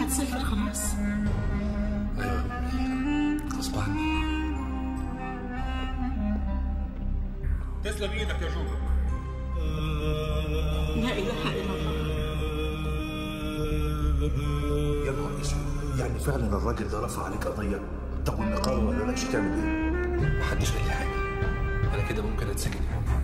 هتسافر خلاص ايوه غصب عني تسلم ايدك يا جوجو لا اله الا الله يا نهار اسود يعني فعلا الراجل ده رفع عليك قضيه طب والنقابه ما قالكش تعمل ايه؟ محدش قال لي حاجه انا كده ممكن اتسجن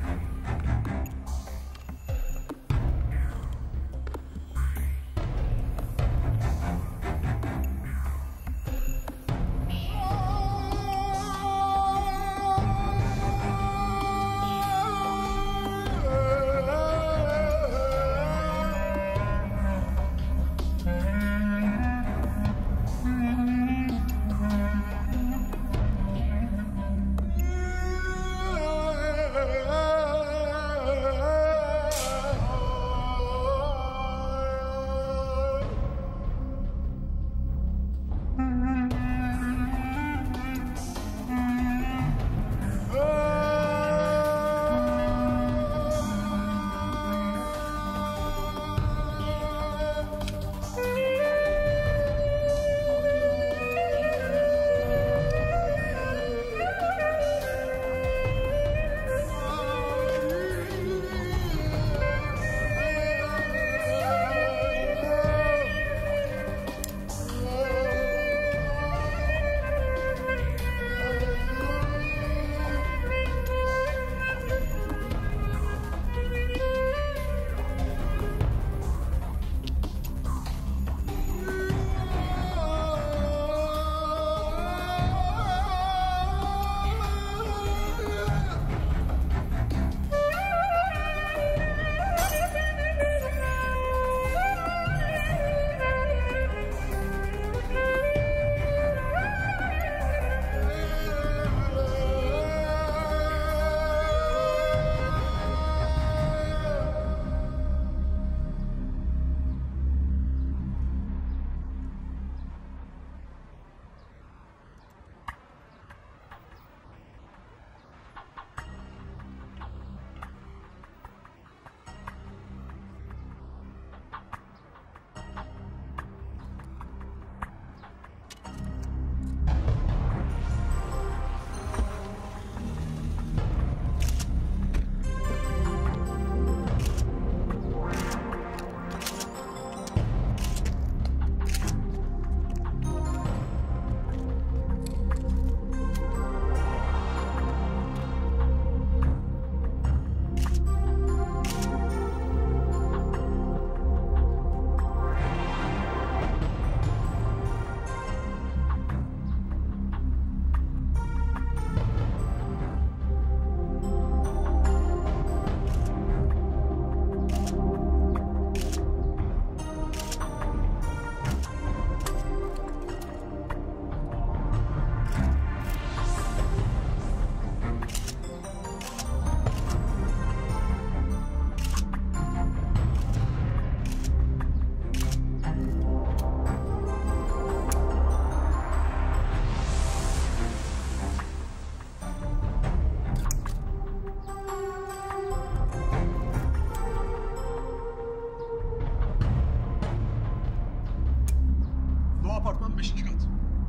Bu apartman 5. kat.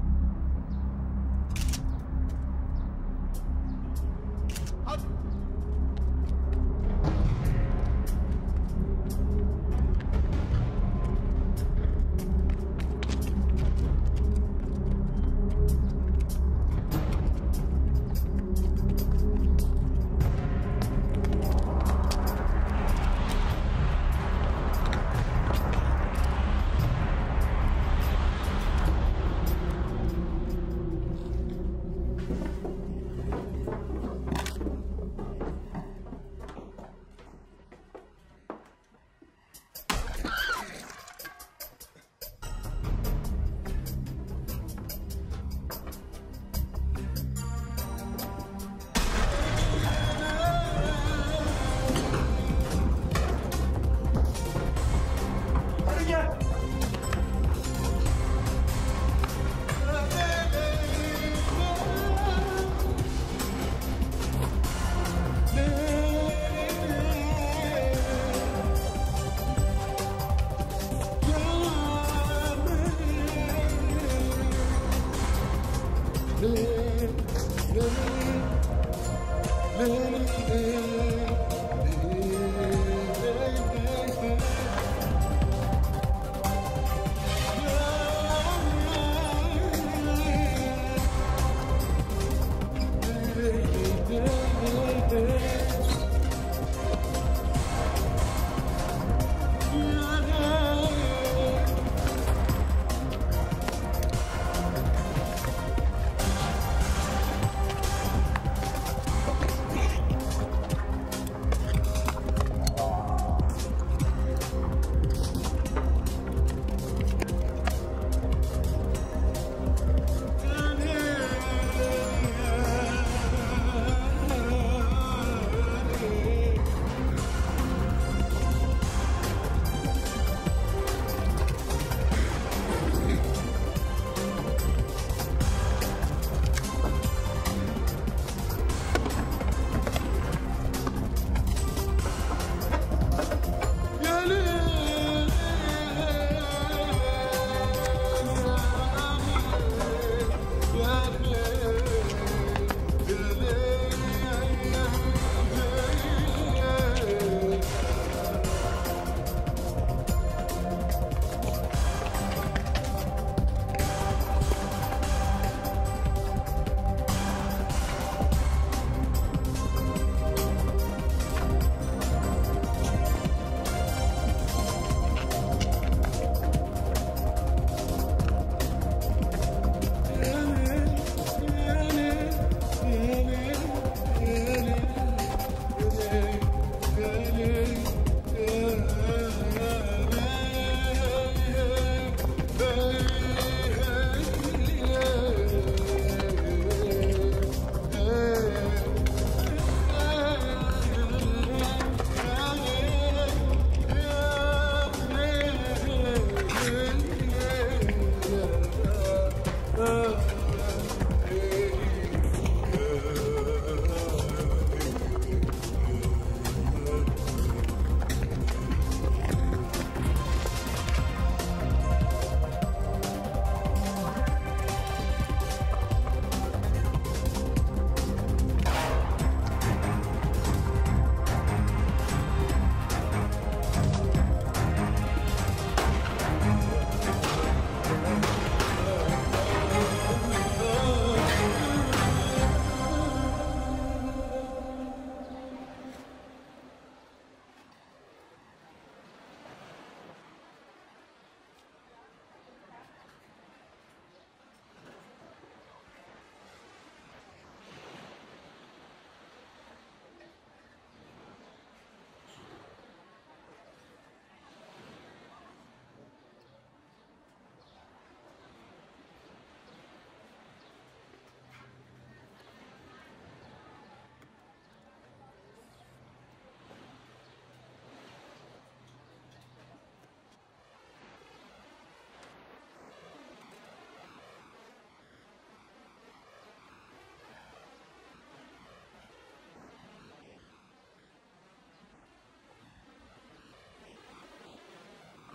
Hadi.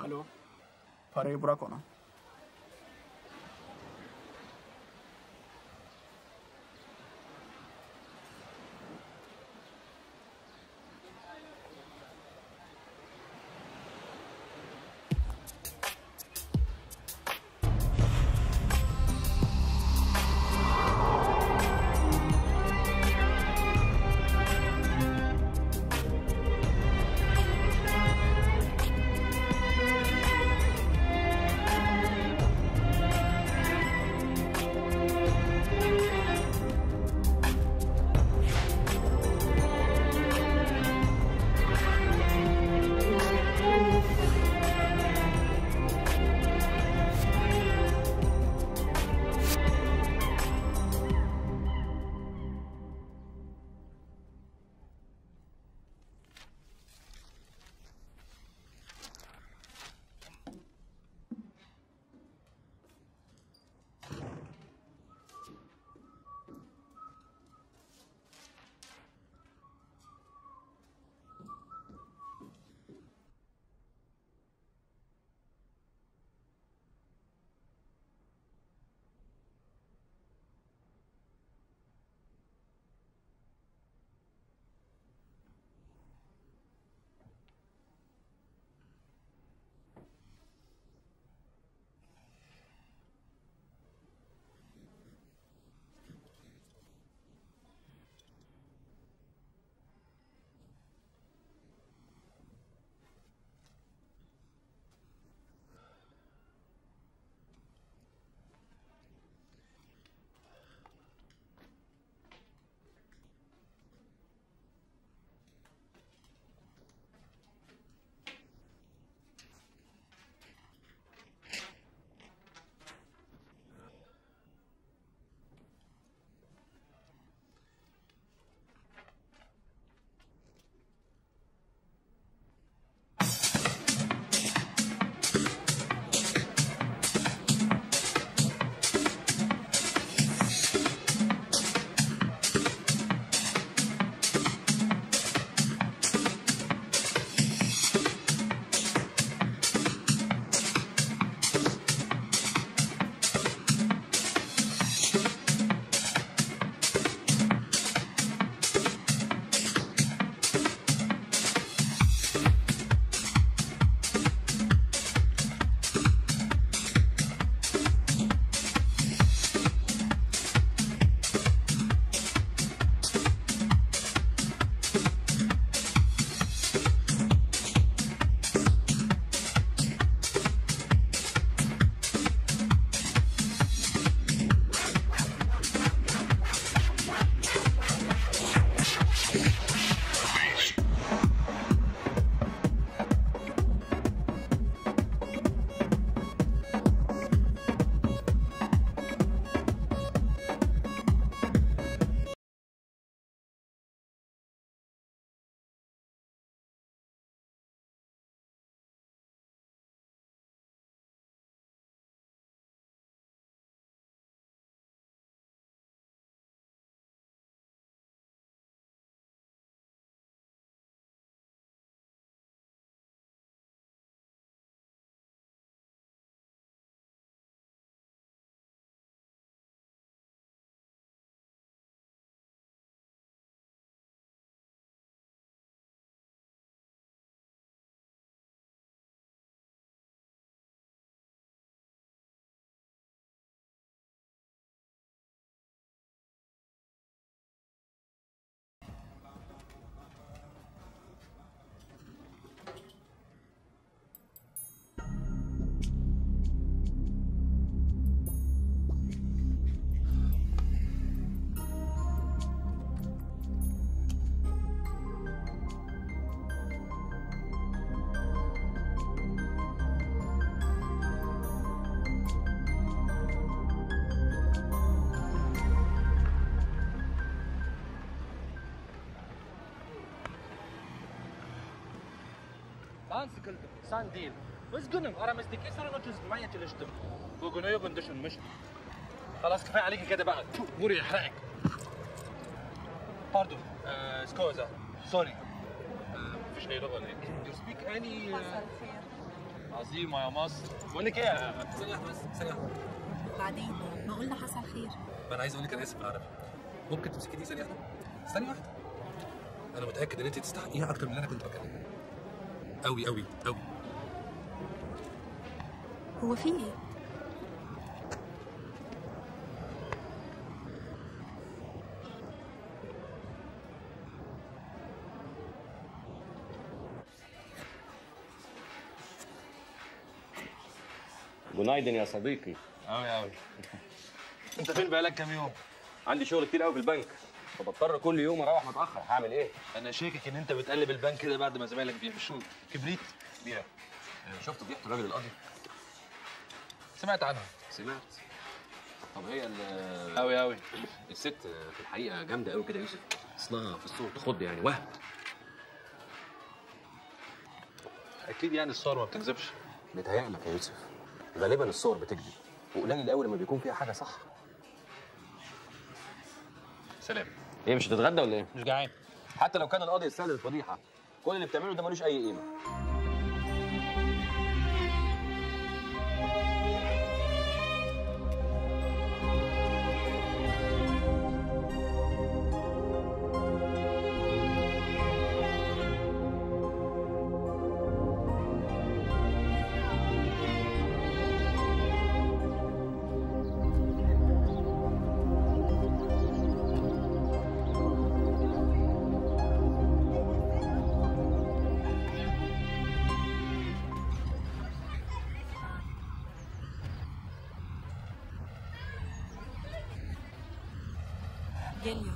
الو فريق براكونا Ansikeldim, sen değil. Üzgünüm aramızdaki sorunu çözmeye çalıştım. Bugün uygun düşünmüştüm. خلاص كفايه عليك كده بقى شوف بوري يحرقك باردون آه سكوزا سوري آه مفيش اي لغه ليك يو سبيك اني مساء الخير عظيمه يا مصر بقول لك ايه ثانيه واحده بس ثانيه واحده بعدين ما قلنا حصل خير ما انا عايز اقول لك انا اسف بالعربي ممكن تمسكي دي ثانيه واحده ثانيه واحده انا متاكد ان انت تستحقيها اكتر من اللي انا كنت بكلمك قوي قوي قوي هو في ايه جنايدن يا صديقي قوي قوي انت فين بقالك كام يوم عندي شغل كتير قوي في البنك فبضطر كل يوم اروح متاخر هعمل ايه انا شاكك ان انت بتقلب البنك ده بعد ما زمايلك بيمشوك كبريت بيها شفت ضيحه الراجل القاضي سمعت عنها سمعت طب هي ال- قوي قوي الست في الحقيقه جامده قوي كده يا يوسف اصلها في الصوت تخض يعني وهم اكيد يعني الصور ما بتكذبش متهيألك يا يوسف غالبا الصور بتكذب وقليل قوي لما بيكون فيها حاجه صح سلام ايه مش هتتغدى ولا ايه مش جعان حتى لو كان القاضي يستاهل الفضيحه كل اللي بتعمله ده ملوش اي قيمه جيليو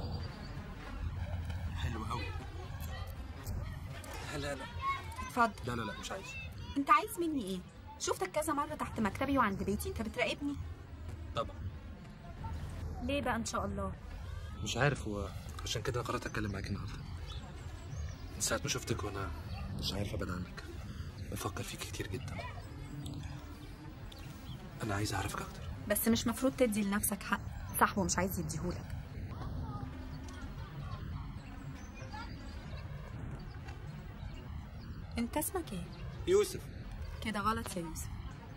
حلو قوي لا لا لا اتفضل لا لا لا مش عايز انت عايز مني ايه شفتك كذا مره تحت مكتبي وعند بيتي انت بتراقبني طبعا ليه بقى ان شاء الله مش عارف هو عشان كده قررت اتكلم معاك النهارده من ساعه ما شفتك وانا مش عارف ابعد عنك بفكر فيك كتير جدا انا عايز اعرفك اكتر بس مش مفروض تدي لنفسك حق صاحبه مش عايز يديهولك انت اسمك ايه يوسف كده غلط يا يوسف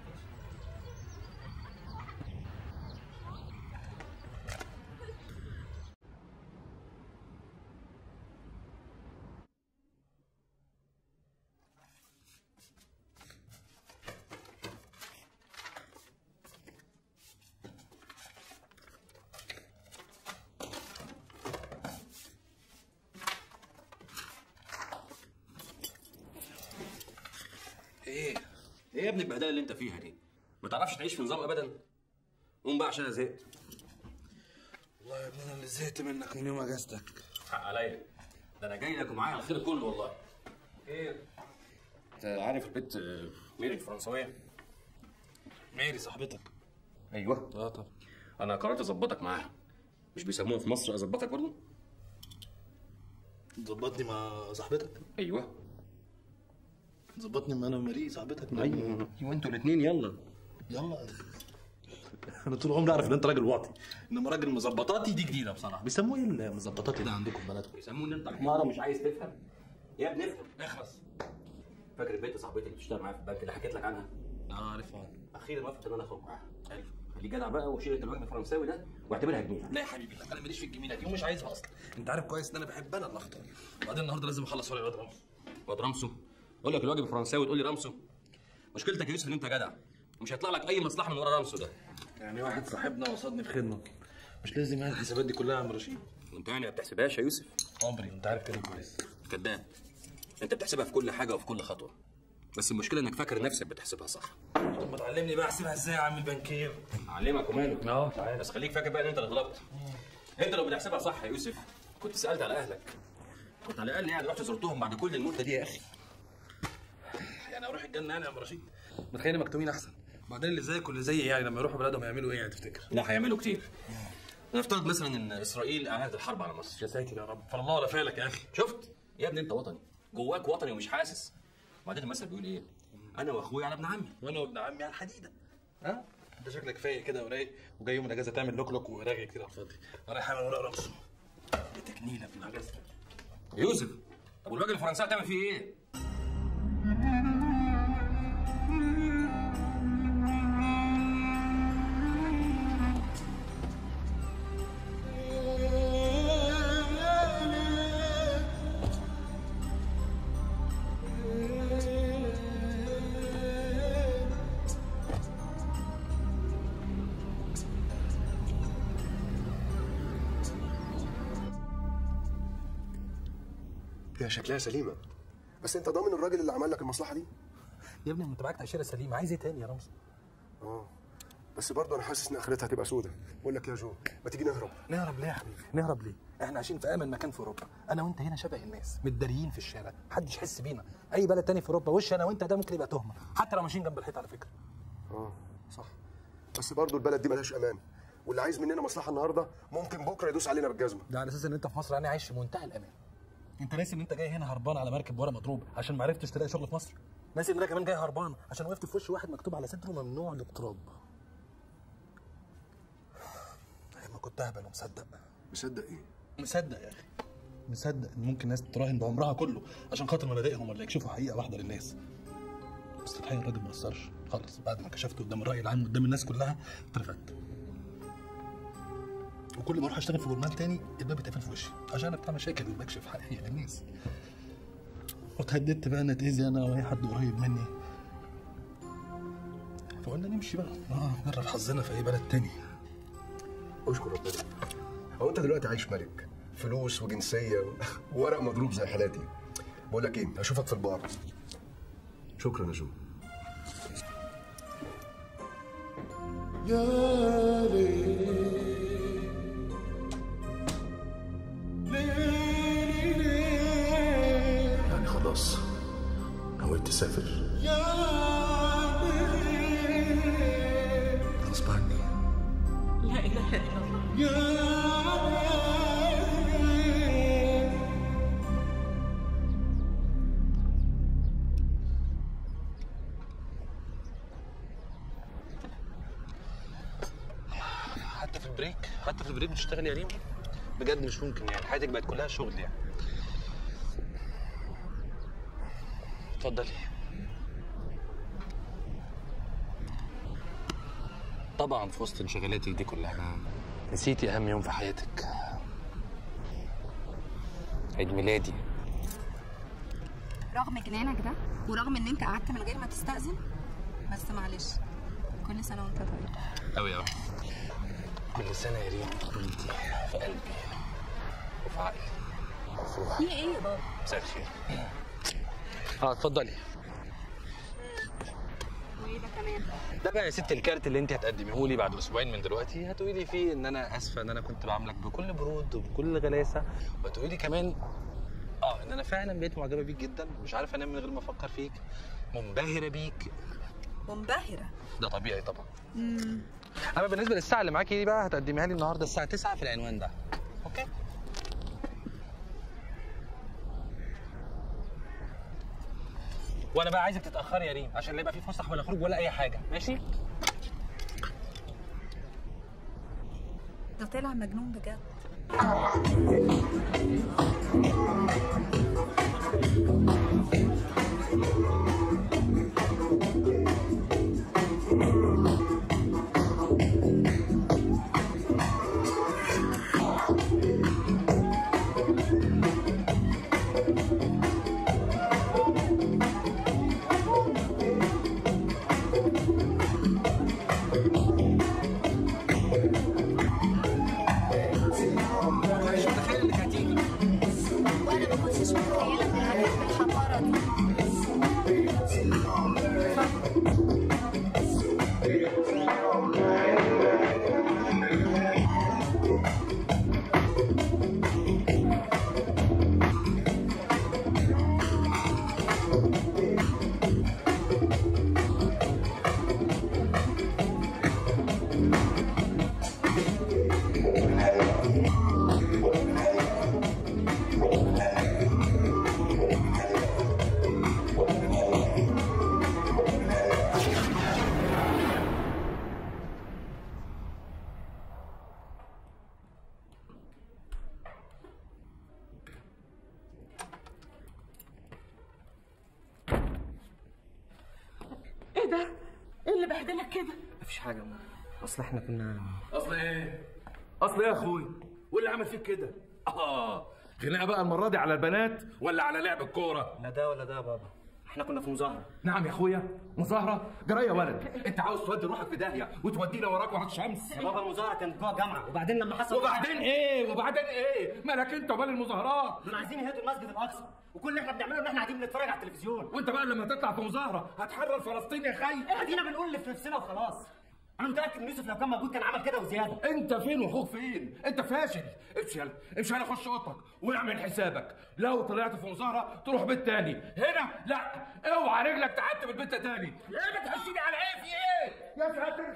ايه ايه يا ابني البهدله اللي انت فيها دي ما تعرفش تعيش في نظام ابدا قوم بقى عشان انا زهقت والله يا ابني انا اللي زهقت منك من يوم اجازتك حق عليا ده انا جاي لك ومعايا الخير كله والله ايه انت عارف البنت آه، ميري الفرنسويه ميري صاحبتك ايوه اه طبعا انا قررت اظبطك معاها مش بيسموها في مصر اظبطك برضه ظبطني مع صاحبتك ايوه ظبطني مع انا وماري صاحبتك ايوه ايوه انتوا الاثنين يلا يلا انا طول عمري اعرف ان انت راجل واطي انما راجل مظبطاتي دي جديده بصراحه بيسموه ايه المظبطاتي ده عندكم في بلدكم بيسموه ان انت حماره مش عايز تفهم يا ابني افهم اخرس فاكر البنت صاحبتي اللي بتشتغل معايا في البنك اللي حكيت لك عنها اه عارفها اخيرا وافقت ان انا اخرج معاها حلو خليك جدع بقى وشيل انت الوجه الفرنساوي ده واعتبرها جميله لا يا حبيبي لا انا ماليش في الجميله دي ومش عايزها اصلا انت عارف كويس ان انا بحب انا اللي اختار وبعدين النهارده لازم اخلص ورقه الواد رامز واد رمسو اقول لك الواجب الفرنساوي تقول لي رمسو مشكلتك يا يوسف ان انت جدع مش هيطلع لك اي مصلحه من ورا رمسو ده يعني واحد صاحبنا وصدني في خدمه مش لازم يعني الحسابات دي كلها يا عم رشيد وانت يعني ما بتحسبهاش يا يوسف عمري انت عارف كده كويس كذاب انت بتحسبها في كل حاجه وفي كل خطوه بس المشكله انك فاكر نفسك بتحسبها صح طب ما تعلمني بقى احسبها ازاي يا عم البنكير اعلمك وماله اه تعالى بس خليك فاكر بقى ان انت اللي غلطت انت لو بتحسبها صح يا يوسف كنت سالت على اهلك كنت على الاقل يعني رحت زرتهم بعد كل المده دي يا اخي يعني اروح الجنه يعني يا عم رشيد ما تخليني مكتومين احسن بعدين اللي زيك واللي زيي يعني لما يروحوا بلادهم يعملوا ايه يعني تفتكر لا هيعملوا كتير نفترض مثلا ان اسرائيل اعلنت الحرب على مصر يا ساتر يا رب فالله ولا فالك يا اخي شفت يا ابني انت وطني جواك وطني ومش حاسس وبعدين المثل بيقول ايه انا واخويا على ابن عمي وانا وابن عمي على الحديده ها انت شكلك فايق كده ورايق وجاي يوم الاجازه تعمل لوك لوك وراغي كتير على الفاضي رايح اعمل ورق رقص بتكنيله في الاجازه يوسف طب والراجل الفرنساوي تعمل فيه ايه هي شكلها سليمه بس انت ضامن الراجل اللي عمل لك المصلحه دي يا ابني ما انت معاك تاشيره سليمه عايز ايه تاني يا رمزي اه بس برضه انا حاسس ان اخرتها هتبقى سودة بقول لك يا جو ما تيجي نهرب نهرب ليه يا حبيبي نهرب ليه احنا عايشين في امن مكان في اوروبا انا وانت هنا شبه الناس متداريين في الشارع محدش يحس بينا اي بلد تاني في اوروبا وش انا وانت ده ممكن يبقى تهمه حتى لو ماشيين جنب الحيط على فكره اه صح بس برضه البلد دي ملهاش امان واللي عايز مننا مصلحه النهارده ممكن بكره يدوس علينا بالجزمه ده على اساس ان انت في مصر يعني عايش في منتهى الامان انت ناسي ان انت جاي هنا هربان على مركب ورا مضروب عشان ما عرفتش تلاقي شغل في مصر ناسي ان انا كمان جاي هربان عشان وقفت في وش واحد مكتوب على صدره ممنوع الاقتراب ايام ما كنت اهبل ومصدق مصدق ايه مصدق يا اخي مصدق ان ممكن ناس تراهن بعمرها كله عشان خاطر مبادئهم ولا يكشفوا حقيقه واحده للناس بس الحقيقه الراجل ما قصرش خالص بعد ما كشفت قدام الراي العام قدام الناس كلها اترفدت وكل ما اروح اشتغل في جورنال تاني الباب يتقفل في وشي عشان انا بتاع مشاكل بكشف حقيقه للناس واتهددت بقى ان اتاذي انا واي حد قريب مني فقلنا نمشي بقى اه نجرب حظنا في اي بلد تاني اشكر ربنا هو انت دلوقتي عايش ملك فلوس وجنسيه و- وورق مضروب زي حالاتي بقول لك ايه هشوفك في البار شكرا يا جو يا يعني خلاص نويت تسافر غصب عني لا اله الا الله حتى في البريك حتى في البريك بتشتغل يا ريم بجد مش ممكن يعني حياتك بقت كلها شغل يعني اتفضلي طبعا في وسط انشغالاتك دي كلها نسيتي اهم يوم في حياتك عيد ميلادي رغم جنانك ده ورغم ان انت قعدت من غير ما تستأذن بس معلش كل سنه وانت طيب أوي أوي كل سنة يا ريم وانتي في قلبي وفي عقلي وفي روحي في ايه يا بابا مساء الخير اه اتفضلي وايه ده كمان ده بقى يا ست الكارت اللي انت هتقدميه لي بعد اسبوعين من دلوقتي هتقولي لي فيه ان انا اسفه ان انا كنت بعاملك بكل برود وبكل غلاسه وهتقولي لي كمان اه ان انا فعلا بقيت معجبه بيك جدا مش عارف انام من غير ما افكر فيك منبهره بيك منبهره ده طبيعي طبعا اما بالنسبه للساعه اللي معاكي دي بقى هتقدميها لي النهارده الساعه 9 في العنوان ده اوكي وانا بقى عايزك تتاخري يا ريم عشان لا يبقى في فسح ولا خروج ولا اي حاجه ماشي ده طلع مجنون بجد مش متخيل انك هتيجي وانا ما كنتش متخيله ان انا بالحقاره دي ايه ده؟ ايه اللي بهدلك كده؟ مفيش حاجه يا ماما اصل احنا كنا اصل ايه؟ اصل ايه يا اخوي؟ واللي عمل فيك كده؟ اه خناقه بقى المره دي على البنات ولا على لعب الكوره؟ لا ده ولا ده يا بابا احنا كنا في مظاهره نعم يا اخويا مظاهره جرايه يا ولد انت عاوز تودي روحك في داهيه وتودينا وراك وراك شمس يا بابا المظاهره كانت جوه الجامعه وبعدين لما حصل وبعدين ايه وبعدين ايه مالك انت ومال المظاهرات دول عايزين يهدوا المسجد الاقصى وكل اللي احنا بنعمله ان احنا قاعدين بنتفرج على التلفزيون وانت بقى لما تطلع في مظاهره هتحرر فلسطين يا خي ادينا بنقول اللي في نفسنا وخلاص انا متاكد ان يوسف لو كان موجود كان عمل كده وزياده انت فين واخوك فين انت فاشل امشي يلا امشي يلا خش اوضتك واعمل حسابك لو طلعت في مظاهره تروح بيت تاني هنا لا اوعى رجلك تعتب البيت تاني ايه بتحسيني على ايه في ايه يا ساتر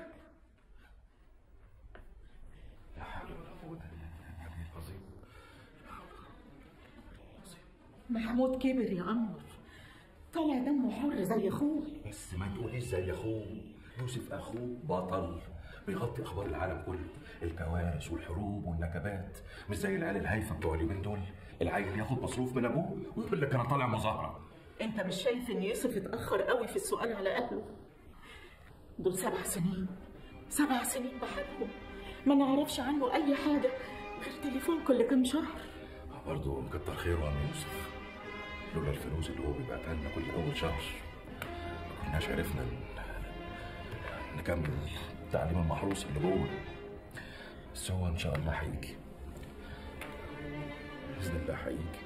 محمود كبر يا قمر طلع دمه حر زي اخوه بس ما تقوليش زي اخوه يوسف اخوه بطل بيغطي اخبار العالم كله الكوارث والحروب والنكبات مش زي العيال الهايفه بتوع اليومين دول العيل ياخد مصروف من ابوه ويقول لك انا طالع مظاهره انت مش شايف ان يوسف اتاخر قوي في السؤال على اهله دول سبع سنين سبع سنين بحالهم ما نعرفش عنه اي حاجه غير تليفون كل كام شهر برضه مكتر خيره عم يوسف لولا الفلوس اللي هو بيبعتها لنا كل اول شهر ما كناش عرفنا ن- نكمل التعليم المحروس اللي جوه بس هو ان شاء الله هيجي باذن الله هيجي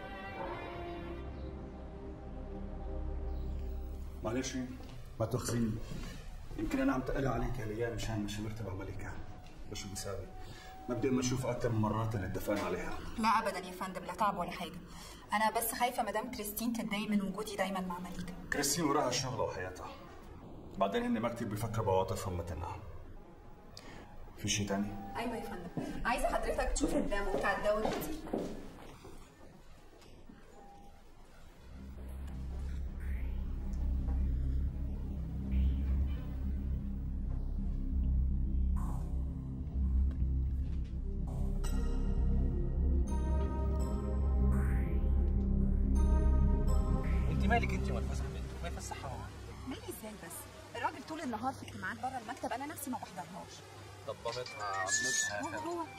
معلش ما تاخذيني يمكن انا عم تقل عليك هالايام مشان مشاوير تبع ملكه بس شو بيساوي ما بدي ما اشوف اكثر من مرات اللي اتفقنا عليها لا ابدا يا فندم لا تعب ولا حاجه انا بس خايفه مدام كريستين تتضايق من وجودي دايما مع مليكه كريستين وراها شغلها وحياتها بعدين هن ما كثير بيفكروا بعواطفهم مثلنا في شيء تاني؟ ايوه يا فندم عايزه حضرتك تشوف الدم بتاع الدواء ده انت مالك انت والفسح بنت ما يفسحها هو مالي ازاي بس الراجل طول النهار في اجتماعات بره المكتب انا نفسي ما بحضرهاش ضبطتها عمتها هو هو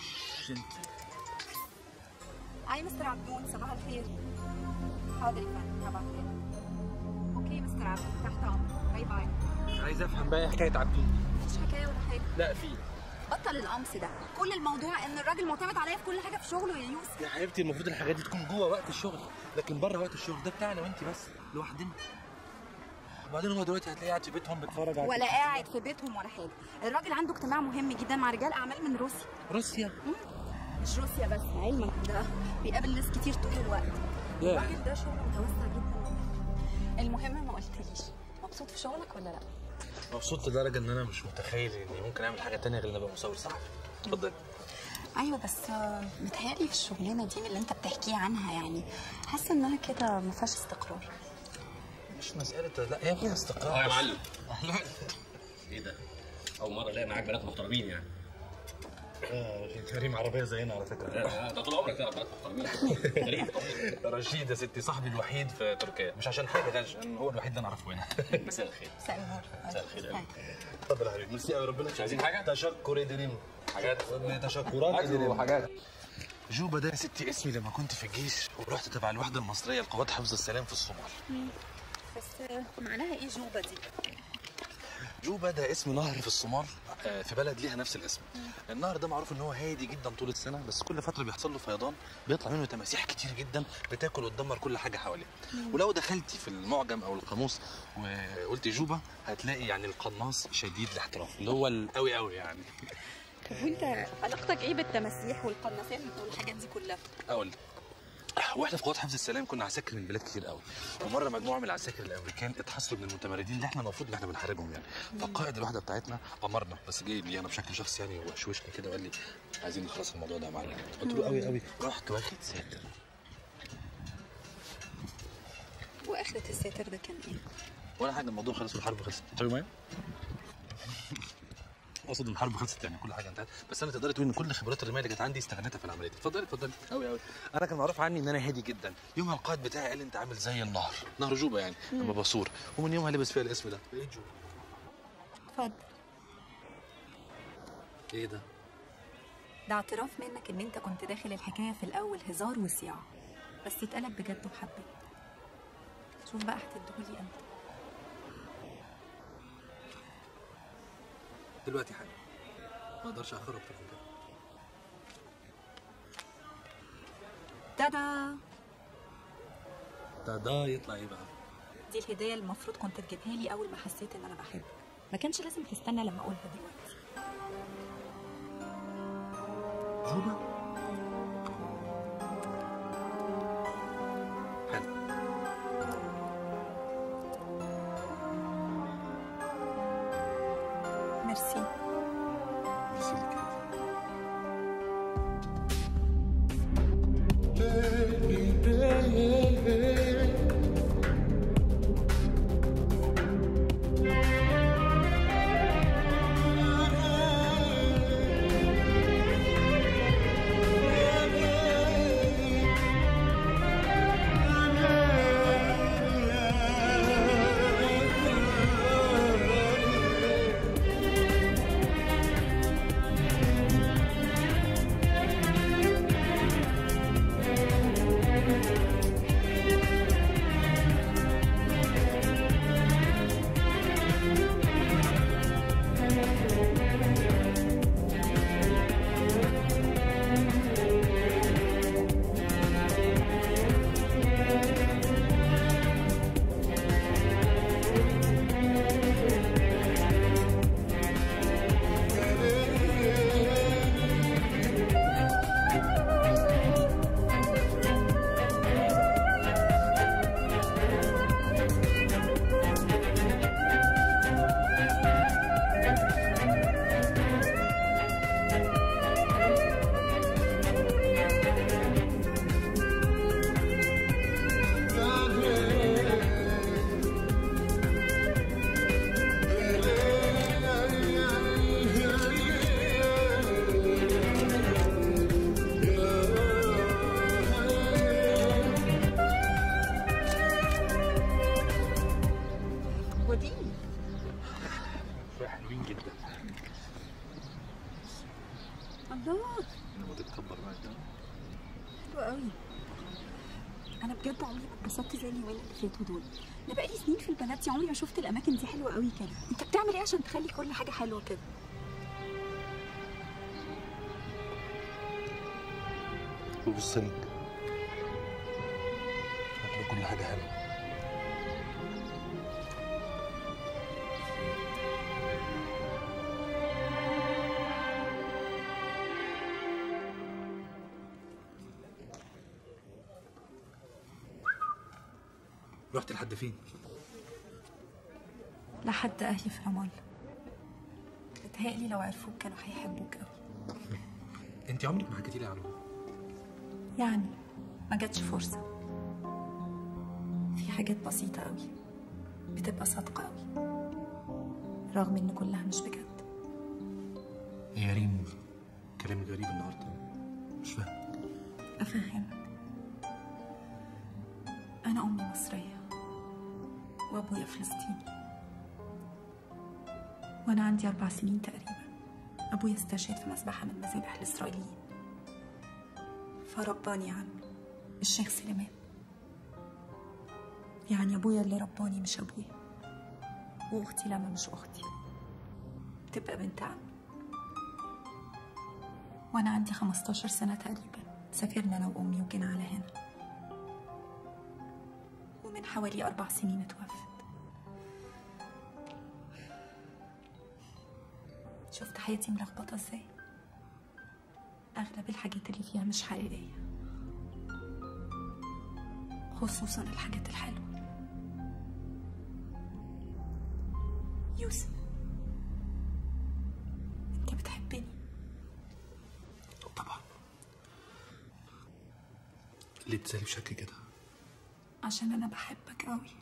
اي مستر عبدون صباح الخير حاضر يا فندم هبعتها لك. اوكي مستر عبدون تحت امرك باي باي عايز افهم بقى إيه حكايه عبدون مش حكايه ولا حاجه لا في بطل القمص ده كل الموضوع ان الراجل معتمد عليا في كل حاجه في شغله يا يوسف يا حبيبتي المفروض الحاجات دي تكون جوه وقت الشغل لكن بره وقت الشغل ده بتاعنا وانت بس لوحدنا وبعدين هو دلوقتي هتلاقيه قاعد في بيتهم بيتفرج على ولا قاعد في بيتهم ولا حاجه الراجل عنده اجتماع مهم جدا مع رجال اعمال من روسيا روسيا مش روسيا بس علمك ده بيقابل ناس كتير طول الوقت ياه. الراجل ده شغله متوسع جدا المهم ما قلتليش مبسوط في شغلك ولا لا مبسوط لدرجه ان انا مش متخيل اني ممكن اعمل حاجه تانية غير ان ابقى مصور صحفي اتفضل ايوه بس آه، متهيألي في الشغلانه دي من اللي انت بتحكيه عنها يعني حاسه انها كده ما فيهاش استقرار مش مساله لا هي فيها استقرار اه يا معلم ايه ده؟ اول مره الاقي معاك بنات محترمين يعني آه، كريم عربيه زينا على فكره ده طول عمرك تعرف بنات محترمين غريب رشيد يا ستي صاحبي الوحيد في تركيا مش عشان حاجه غير عشان هو الوحيد اللي انا اعرفه هنا مساء الخير مساء النور مساء الخير يا قلبي. اتفضل يا حبيبي ميرسي قوي ربنا مش عايزين حاجه؟ تشكر يدريم حاجات تشكرات أكل يدريم. وحاجات. جوبا ده يا ستي اسمي لما كنت في الجيش ورحت تبع الوحده المصريه لقوات حفظ السلام في الصومال بس آه، معناها ايه جوبه دي جوبا ده اسم نهر في الصومال آه، في بلد ليها نفس الاسم النهر ده معروف ان هو هادي جدا طول السنه بس كل فتره بيحصل له فيضان بيطلع منه تماسيح كتير جدا بتاكل وتدمر كل حاجه حواليه ولو دخلتي في المعجم او القاموس وقلتي جوبا هتلاقي يعني القناص شديد الاحتراف اللي هو القوي قوي يعني طب وانت علاقتك ايه بالتماسيح والقناصين والحاجات دي كلها اقول لك واحنا في قوات حفظ السلام كنا عساكر من بلاد كتير قوي ومره مجموعه من العساكر الامريكان اتحصلوا من المتمردين اللي احنا المفروض ان احنا بنحاربهم يعني فقائد الوحده بتاعتنا امرنا بس جه لي انا بشكل شخصي يعني وشوشني كده وقال لي عايزين نخلص الموضوع ده يا معلم قلت له قوي قوي رحت واخد ساتر واخرة الساتر ده كان ايه ولا حاجه الموضوع خلص والحرب خلصت تشربي ميه؟ اقصد ان الحرب خلصت يعني كل حاجه انتهت بس انا تقدري تقولي ان كل خبرات الرمايه اللي كانت عندي استغنيتها في العمليه دي اتفضلي اتفضلي قوي قوي انا كان معروف عني ان انا هادي جدا يومها القائد بتاعي قال لي انت عامل زي النهر نهر جوبا يعني لما بصور ومن يومها لبس فيها الاسم ده بقيت جوبا اتفضل ايه ده؟ ده اعتراف منك ان انت كنت داخل الحكايه في الاول هزار وصياعه بس اتقلب بجد وحبيت شوف بقى هتديهولي امتى دلوقتي حالا ما اقدرش اخر اكتر من كده تادا ده ده يطلع ايه بقى دي الهديه اللي المفروض كنت تجيبها لي اول ما حسيت ان انا بحبك ما كانش لازم تستنى لما اقولها دلوقتي جوبا حلو ميرسي ميرسي لك وديني شوية حلوين جدا الله انا بتكبر معاك حلو قوي انا بجد عمري ما اتبسطت زي اليومين اللي فاتوا دول انا بقالي سنين في البنات دي عمري ما شفت الاماكن دي حلوه قوي كده انت بتعمل ايه عشان تخلي كل حاجه حلوه كده وبص لك هتلاقي كل حاجة حلوة رحت لحد فين؟ لحد اهلي في رام الله بتهيألي لو عرفوك كانوا هيحبوك قوي انت عمرك ما حكيتي لي عنه يعني ما جاتش فرصه في حاجات بسيطه قوي بتبقى صادقه قوي رغم ان كلها مش بجد ايه يا ريم كلامك غريب النهارده مش فاهم افهمك انا امي مصريه وابويا فلسطيني وانا عندي اربع سنين تقريبا ابويا استشهد في مذبحه من مذابح الاسرائيليين فرباني عنه الشيخ سليمان يعني ابويا اللي رباني مش ابويا واختي لما مش اختي تبقى بنت عمي وانا عندي 15 سنه تقريبا سافرنا انا وامي وجينا على هنا ومن حوالي اربع سنين اتوفت شفت حياتي ملخبطه ازاي اغلب الحاجات اللي فيها مش حقيقيه خصوصا الحاجات الحلوه يوسف انت بتحبني طبعا ليه بتسالي بشكل كده عشان انا بحبك قوي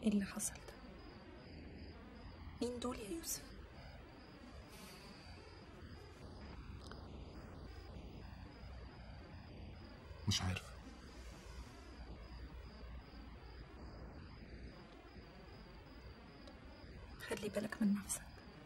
ايه اللي حصل ده مين دول يا يوسف مش عارف خلي بالك من نفسك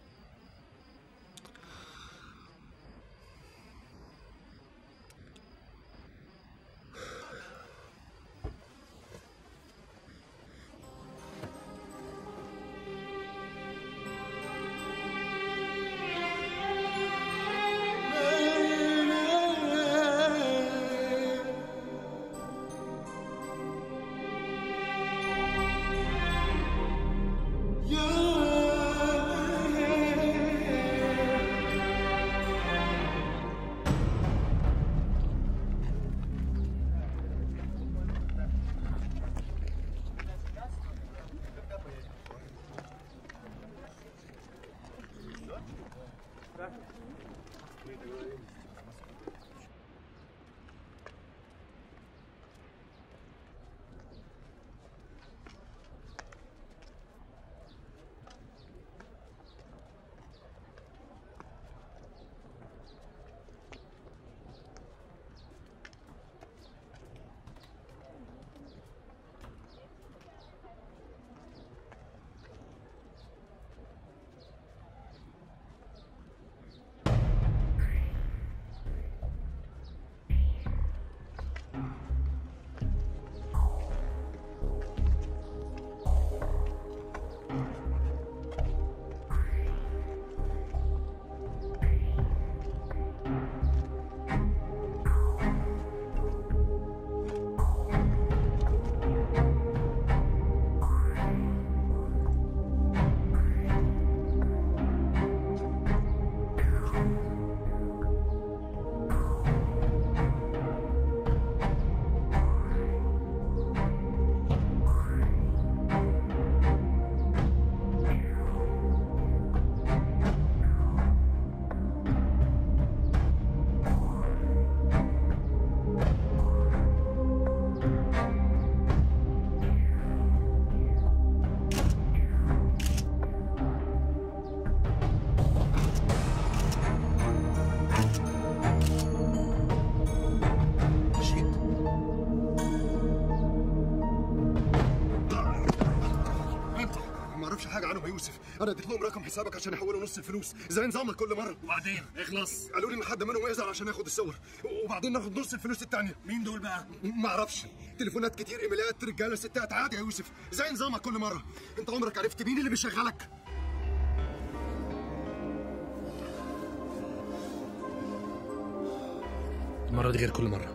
ما اعرفش حاجه عنهم يا يوسف انا اديت لهم رقم حسابك عشان يحولوا نص الفلوس زي نظامك كل مره وبعدين اخلص قالوا لي ان حد منهم يزعل عشان ياخد الصور وبعدين ناخد نص الفلوس التانية مين دول بقى؟ ما اعرفش تليفونات كتير ايميلات رجاله ستات عادي يا يوسف زي نظامك كل مره انت عمرك عرفت مين اللي بيشغلك المرة دي غير كل مرة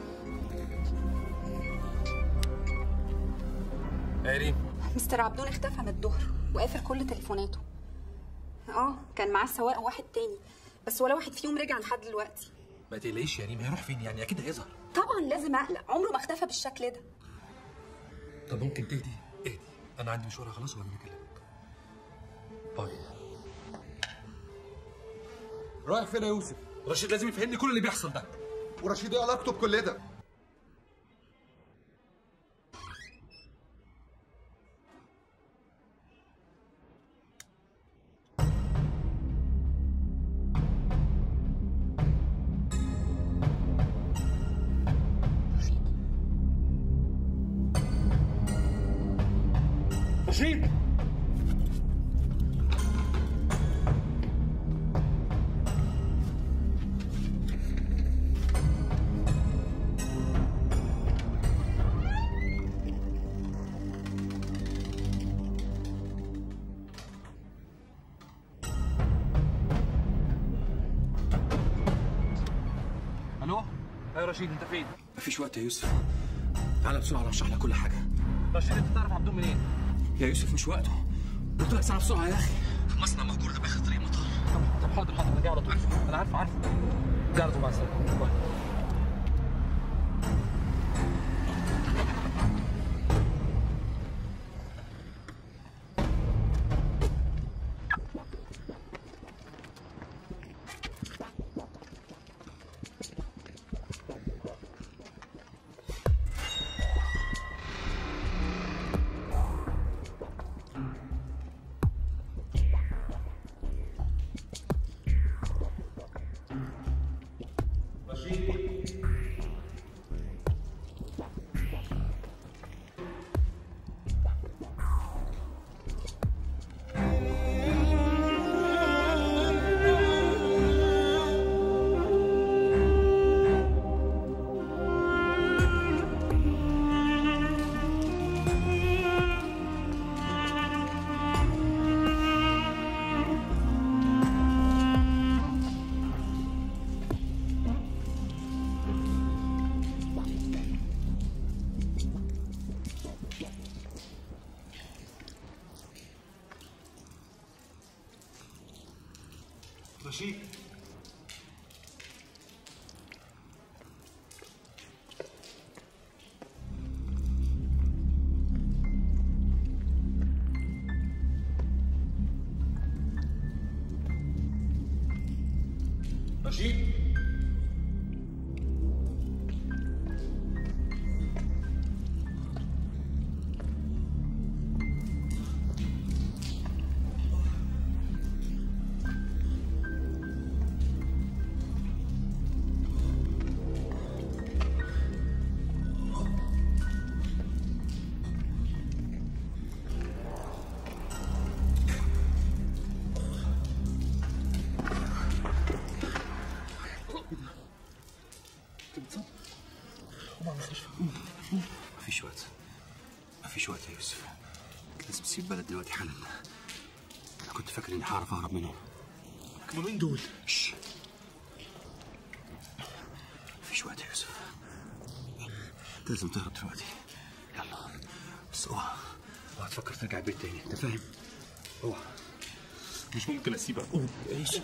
ريم مستر عبدون اختفى من الظهر وقافل كل تليفوناته اه كان معاه السواق وواحد تاني بس ولا واحد فيهم رجع لحد دلوقتي ما تقلقيش يا ريم هيروح فين يعني اكيد هيظهر طبعا لازم اقلق عمره ما اختفى بالشكل ده طب ممكن تهدي اهدي انا عندي مشوار خلاص وبعدين اكلمك باي رايح فين يا يوسف رشيد لازم يفهمني كل اللي بيحصل ده ورشيد ايه علاقته بكل ده رشيد الو ايوه رشيد انت فين مفيش وقت يا يوسف تعالى بسرعه اشرح لك كل حاجه رشيد انت تعرف عبدون منين يا يوسف مش وقته قلت لك تعالى بسرعه يا اخي مصنع مهجور ده باخر طريق مطار طب طب حاضر حاضر انا جاي على طول انا عارف عارف جاي على طول مع السلامه باي. رشيد رشيد مفيش وقت مفيش وقت يا يوسف لازم تسيب البلد دلوقتي حالا انا كنت فاكر اني هعرف اهرب منهم هما مين دول؟ شش. مفيش وقت يا يوسف انت لازم تهرب دلوقتي يلا بس اوعى اوعى تفكر ترجع البيت تاني انت فاهم؟ اوعى مش ممكن اسيبك قوم يا يوسف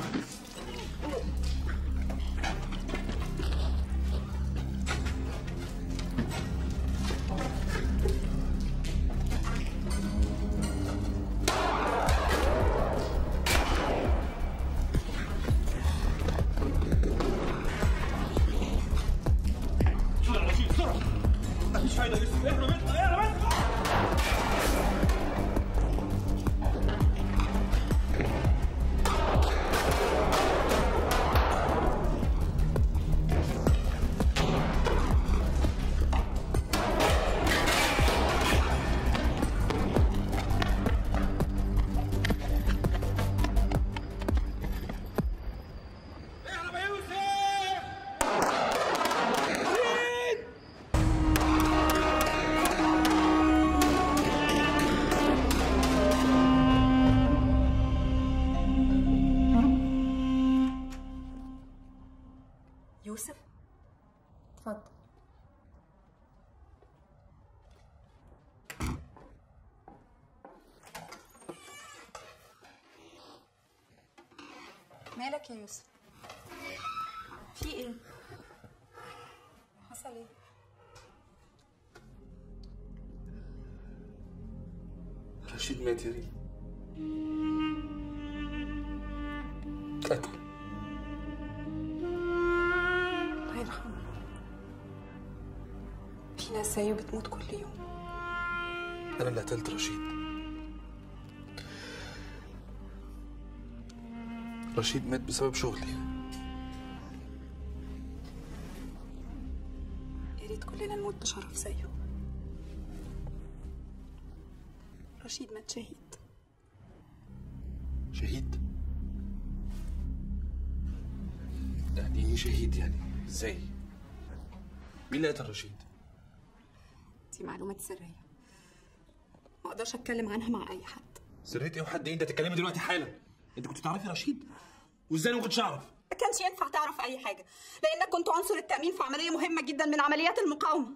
مفيش فايده يا يوسف اهرب انت اهرب انت اهرب يا يوسف يوسف اتفضل مالك يا يوسف في ايه حصل ايه رشيد مات يا ريم قتل الله يرحمه في ناس زيه بتموت كل يوم انا اللي قتلت رشيد رشيد مات بسبب شغلي يا ريت كلنا نموت بشرف زيه رشيد مات شهيد شهيد يعني ايه شهيد يعني ازاي مين اللي قتل رشيد دي معلومات سرية ما اقدرش اتكلم عنها مع اي حد سريت ايه وحد ايه انت تتكلمي دلوقتي حالا انت كنت تعرفي رشيد وازاي انا ما كنتش اعرف ما كانش ينفع تعرف اي حاجة لانك كنت عنصر التأمين في عملية مهمة جدا من عمليات المقاومة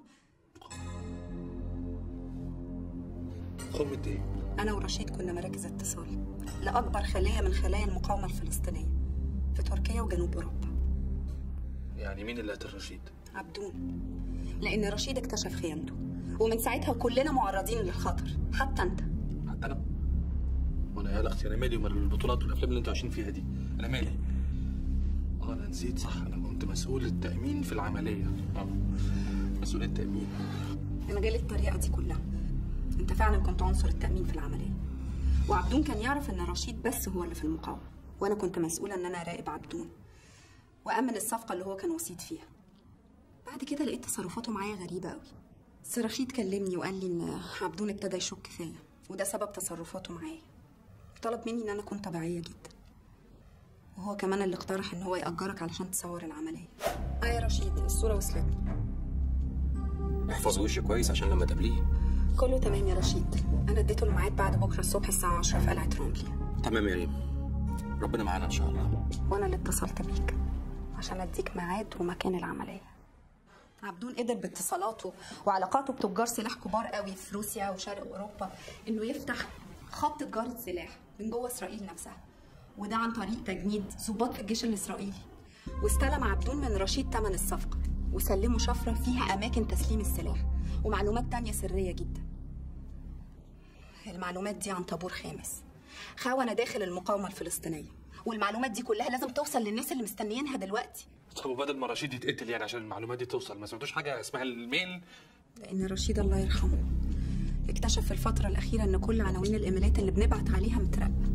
مقاومة ايه انا ورشيد كنا مراكز اتصال لاكبر خلية من خلايا المقاومة الفلسطينية في تركيا وجنوب اوروبا يعني مين اللي قتل رشيد عبدون لان رشيد اكتشف خيانته ومن ساعتها كلنا معرضين للخطر حتى انت حتى انا وانا يا اختي انا مالي ومال البطولات والافلام اللي انتوا عايشين فيها دي انا مالي اه انا نسيت صح انا كنت مسؤول التامين في العمليه اه مسؤول التامين انا جالي الطريقه دي كلها انت فعلا كنت عنصر التامين في العمليه وعبدون كان يعرف ان رشيد بس هو اللي في المقاومه وانا كنت مسؤوله ان انا اراقب عبدون وامن الصفقه اللي هو كان وسيط فيها بعد كده لقيت تصرفاته معايا غريبه قوي بس رشيد كلمني وقال لي ان عبدون ابتدى يشك فيا وده سبب تصرفاته معايا طلب مني ان انا اكون طبيعيه جدا وهو كمان اللي اقترح ان هو ياجرك علشان تصور العمليه اه يا رشيد الصوره وصلتني احفظ وشي كويس عشان لما تقابليه كله تمام يا رشيد انا اديته الميعاد بعد بكره الصبح الساعه 10 في قلعه رملي تمام يا ريم ربنا معانا ان شاء الله وانا اللي اتصلت بيك عشان اديك ميعاد ومكان العمليه عبدون قدر باتصالاته وعلاقاته بتجار سلاح كبار قوي في روسيا وشرق اوروبا انه يفتح خط تجاره سلاح من جوه اسرائيل نفسها وده عن طريق تجنيد ضباط في الجيش الإسرائيلي واستلم عبدون من رشيد تمن الصفقة وسلمه شفرة فيها أماكن تسليم السلاح ومعلومات تانية سرية جدا المعلومات دي عن طابور خامس خونة داخل المقاومة الفلسطينية والمعلومات دي كلها لازم توصل للناس اللي مستنيينها دلوقتي طب وبدل ما رشيد يتقتل يعني عشان المعلومات دي توصل ما سمعتوش حاجه اسمها الميل لأن رشيد الله يرحمه اكتشف في الفترة الأخيرة إن كل عناوين الإيميلات اللي بنبعت عليها متراقبة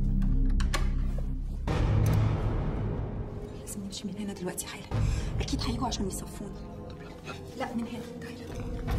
لازم نمشي من هنا دلوقتي حالا أكيد هيجوا عشان يصفوني لا من هنا تعالى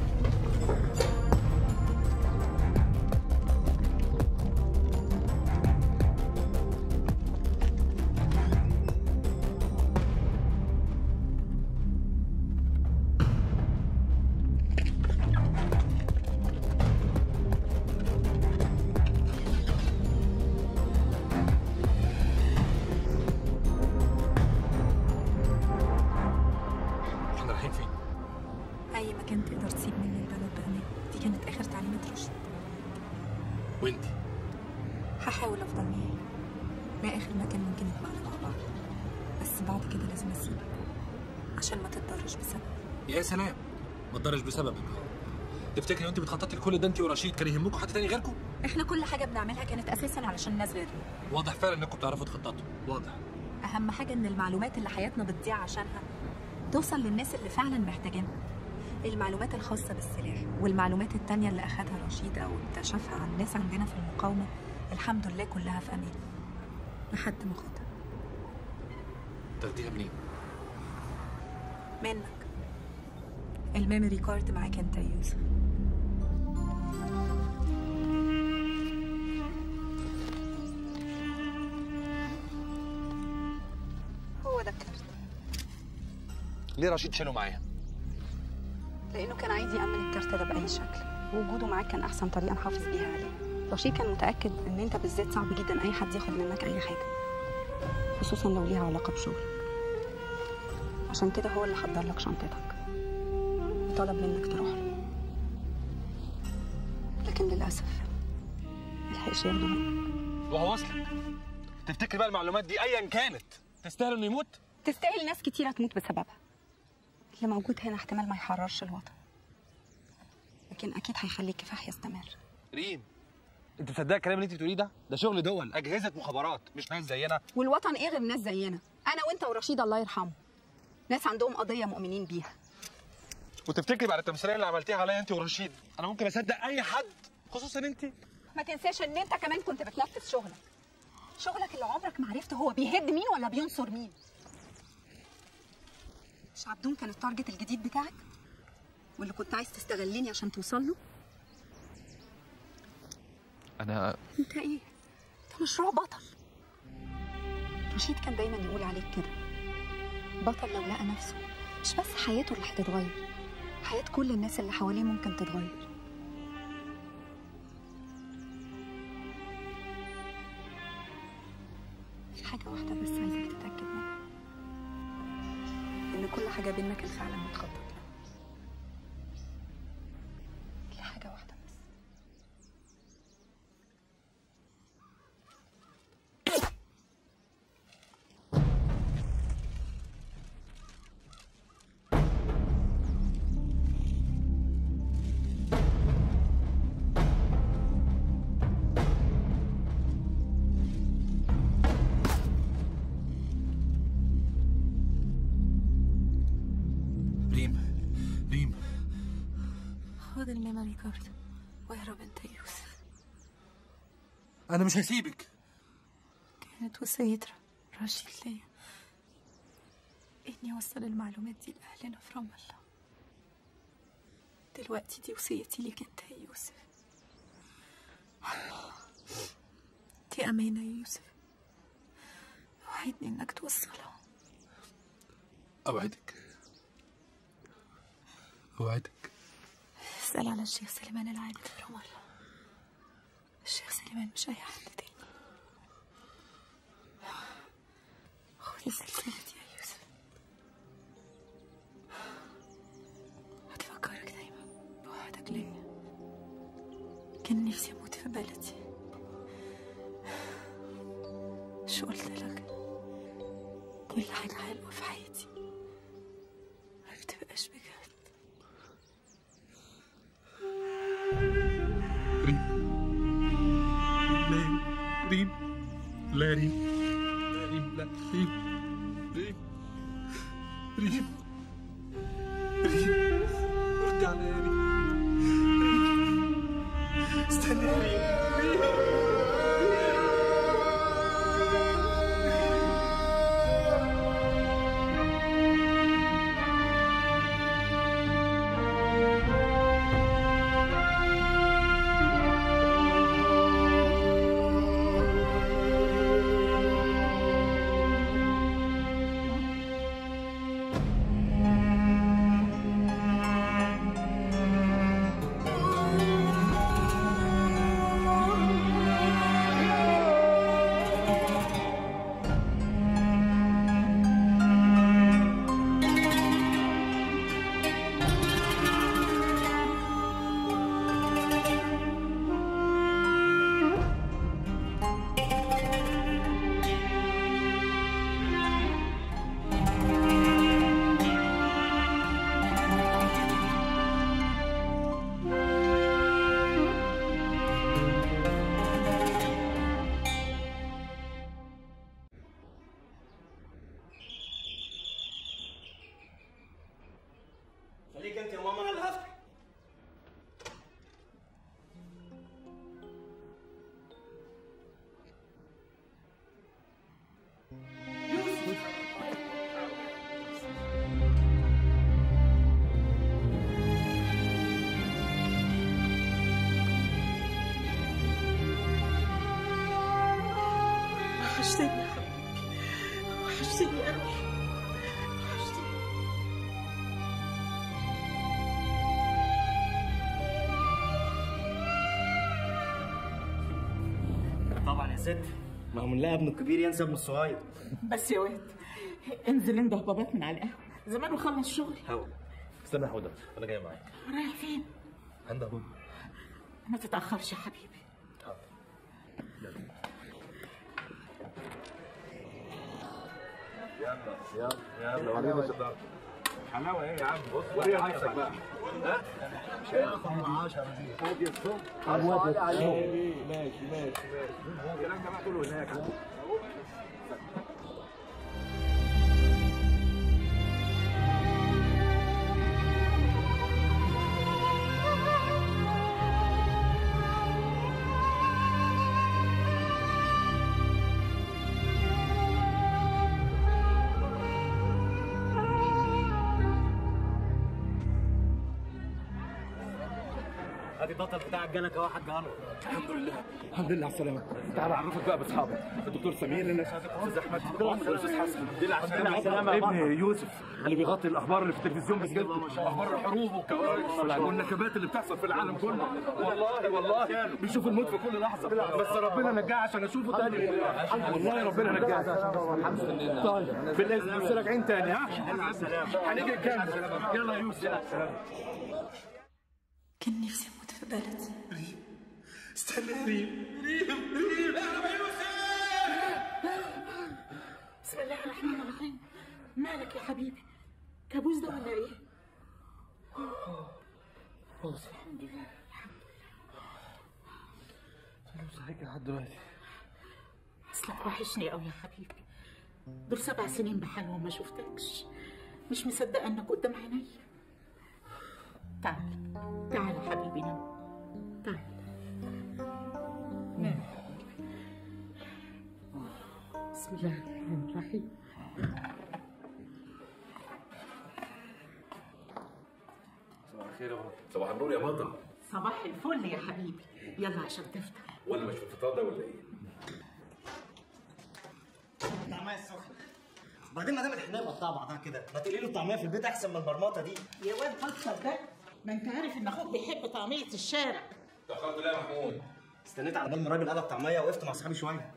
احنا رايحين فين؟ أي مكان تقدر تسيب منه البلد بأمان دي كانت آخر تعليمات رشيد وانت هحاول أفضل معاه ده آخر مكان ممكن نتبقى مع بعض بس بعد كده لازم أسيبك عشان ما تتضرش بسبب يا سلام ما تضرش بسببك تفتكري وانت بتخططي لكل ده انت ورشيد كان يهمكم حد تاني غيركم؟ احنا كل حاجة بنعملها كانت أساسا علشان ناس غيرنا واضح فعلا انكم بتعرفوا تخططوا واضح أهم حاجة إن المعلومات اللي حياتنا بتضيع عشانها توصل للناس اللي فعلا محتاجينها المعلومات الخاصة بالسلاح والمعلومات التانية اللي أخدها رشيد أو اكتشفها عن ناس عندنا في المقاومة الحمد لله كلها في أمان لحد ما خدها تاخديها منين؟ منك الميموري كارد معاك انت يا يوسف هو ده الكارت ليه رشيد شاله معايا؟ لانه كان عايز يامن الكارت ده باي شكل ووجوده معاك كان احسن طريقه نحافظ بيها عليه رشيد كان متاكد ان انت بالذات صعب جدا اي حد ياخد منك اي حاجه خصوصا لو ليها علاقه بشغلك عشان كده هو اللي حضر لك شنطتك وطلب منك تروح له لكن للاسف ملحقش ياخده منك وهو وصلك تفتكري بقى المعلومات دي ايا كانت تستاهل انه يموت؟ تستاهل ناس كتيرة تموت بسببها اللي موجود هنا احتمال ما يحررش الوطن لكن أكيد هيخلي الكفاح يستمر ريم انت مصدقه الكلام اللي انت بتقوليه ده؟ ده شغل دول اجهزه مخابرات مش ناس زينا والوطن إيه غير ناس زينا أنا وأنت ورشيد الله يرحمه ناس عندهم قضية مؤمنين بيها وتفتكري بعد التمثيليه اللي عملتيها عليا انت ورشيد انا ممكن اصدق اي حد خصوصا انت ما تنساش إن أنت كمان كنت بتنفذ شغلك شغلك اللي عمرك ما عرفت هو بيهد مين ولا بينصر مين مش عبدون كان التارجت الجديد بتاعك واللي كنت عايز تستغلني عشان توصل له انا انت ايه انت مشروع بطل رشيد كان دايما يقول عليك كده بطل لو لقى نفسه مش بس حياته اللي هتتغير حياة كل الناس اللي حواليه ممكن تتغير في حاجة واحدة بس عايزك تتأكد منها إن كل حاجة بينا كان فعلا متخطط لها دي حاجة واحدة بس ريم ريم خد الميموري كارد واهرب انت يا يوسف انا مش هسيبك كانت وصية ر- رشيد ليا إني أوصل المعلومات دي لأهلنا في رام الله دلوقتي دي وصيتي ليك أنت يا يوسف دي أمانة يا يوسف وعدني إنك توصلها اوعدك اوعدك اسأل على الشيخ سليمان العابد في رام الله الشيخ سليمان مش أي حد تاني خد السلسلة دي يا يوسف هتفكرك دايما بوعدك ليا كان نفسي أموت في بلدي مش قلت لك كل حاجة حلوة في حياتي ما بتبقاش بجد ريم لا ريم لا ريم لا ريم ريم ريم ريم رد عليا يا ريم ريم استنى يا ريم خليك انت يا ماما انا اللي هفتح وحشتني يا حبيبي وحشتني قوي وحشتني طبعا يا ست ما هو بنلاقي ابنه الكبير ينسى ابنه الصغير بس يا واد انزل انده باباك من على القهوه زمان وخلص شغل هو استنى يا حوده انا جاي معاك رايح فين؟ عند ابوك ما تتاخرش يا حبيبي يلا يلا وريني صداقتك حلاوه ايه يا عم بص وريني نفسك بقى ها مش هياخد من 10 دي خد يا الصبح ماشي ماشي ماشي الكلام ده بقى كله هناك ادي البطل بتاعك جالك اهو يا حاج انور الحمد لله الحمد لله على السلامه تعال اعرفك بقى باصحابك الدكتور سمير اللي الاستاذ احمد والاستاذ حسن ابن يوسف اللي بيغطي الاخبار اللي في التلفزيون بجد اخبار الحروب والكوارث والنكبات اللي بتحصل في العالم كله والله والله بيشوف الموت في كل لحظه بس ربنا نجاه عشان اشوفه تاني والله ربنا نجاه الحمد لله طيب بالاذن بس راجعين تاني ها هنيجي نكمل يلا يا يوسف كان نفسي اموت في بلدي استنى يا ريم ريم ريم بسم الله الرحمن الرحيم مالك يا حبيبي كابوس ده ولا ايه؟ خلاص الحمد لله انا صحيح لحد دلوقتي اصلك وحشني قوي يا حبيبي دول سبع سنين بحالهم ما شفتكش مش مصدقه انك قدام عيني تعال تعال يا حبيبي نام تعال نام بسم الله الرحمن الرحيم صباح الخير يا بابا صباح النور يا بطل صباح الفل يا حبيبي يلا عشان تفطر ولا مش في الفطار ده ولا ايه؟ الطعميه السخنه وبعدين ما دام الحنيه مقطعه بعضها كده ما تقلي له الطعميه في البيت احسن من المرمطه دي يا واد بطل ده ما انت عارف ان اخوك بيحب طعميه الشارع تأخرت ليه يا محمود؟ استنيت على بال ما الراجل قلب طعميه وقفت مع اصحابي شويه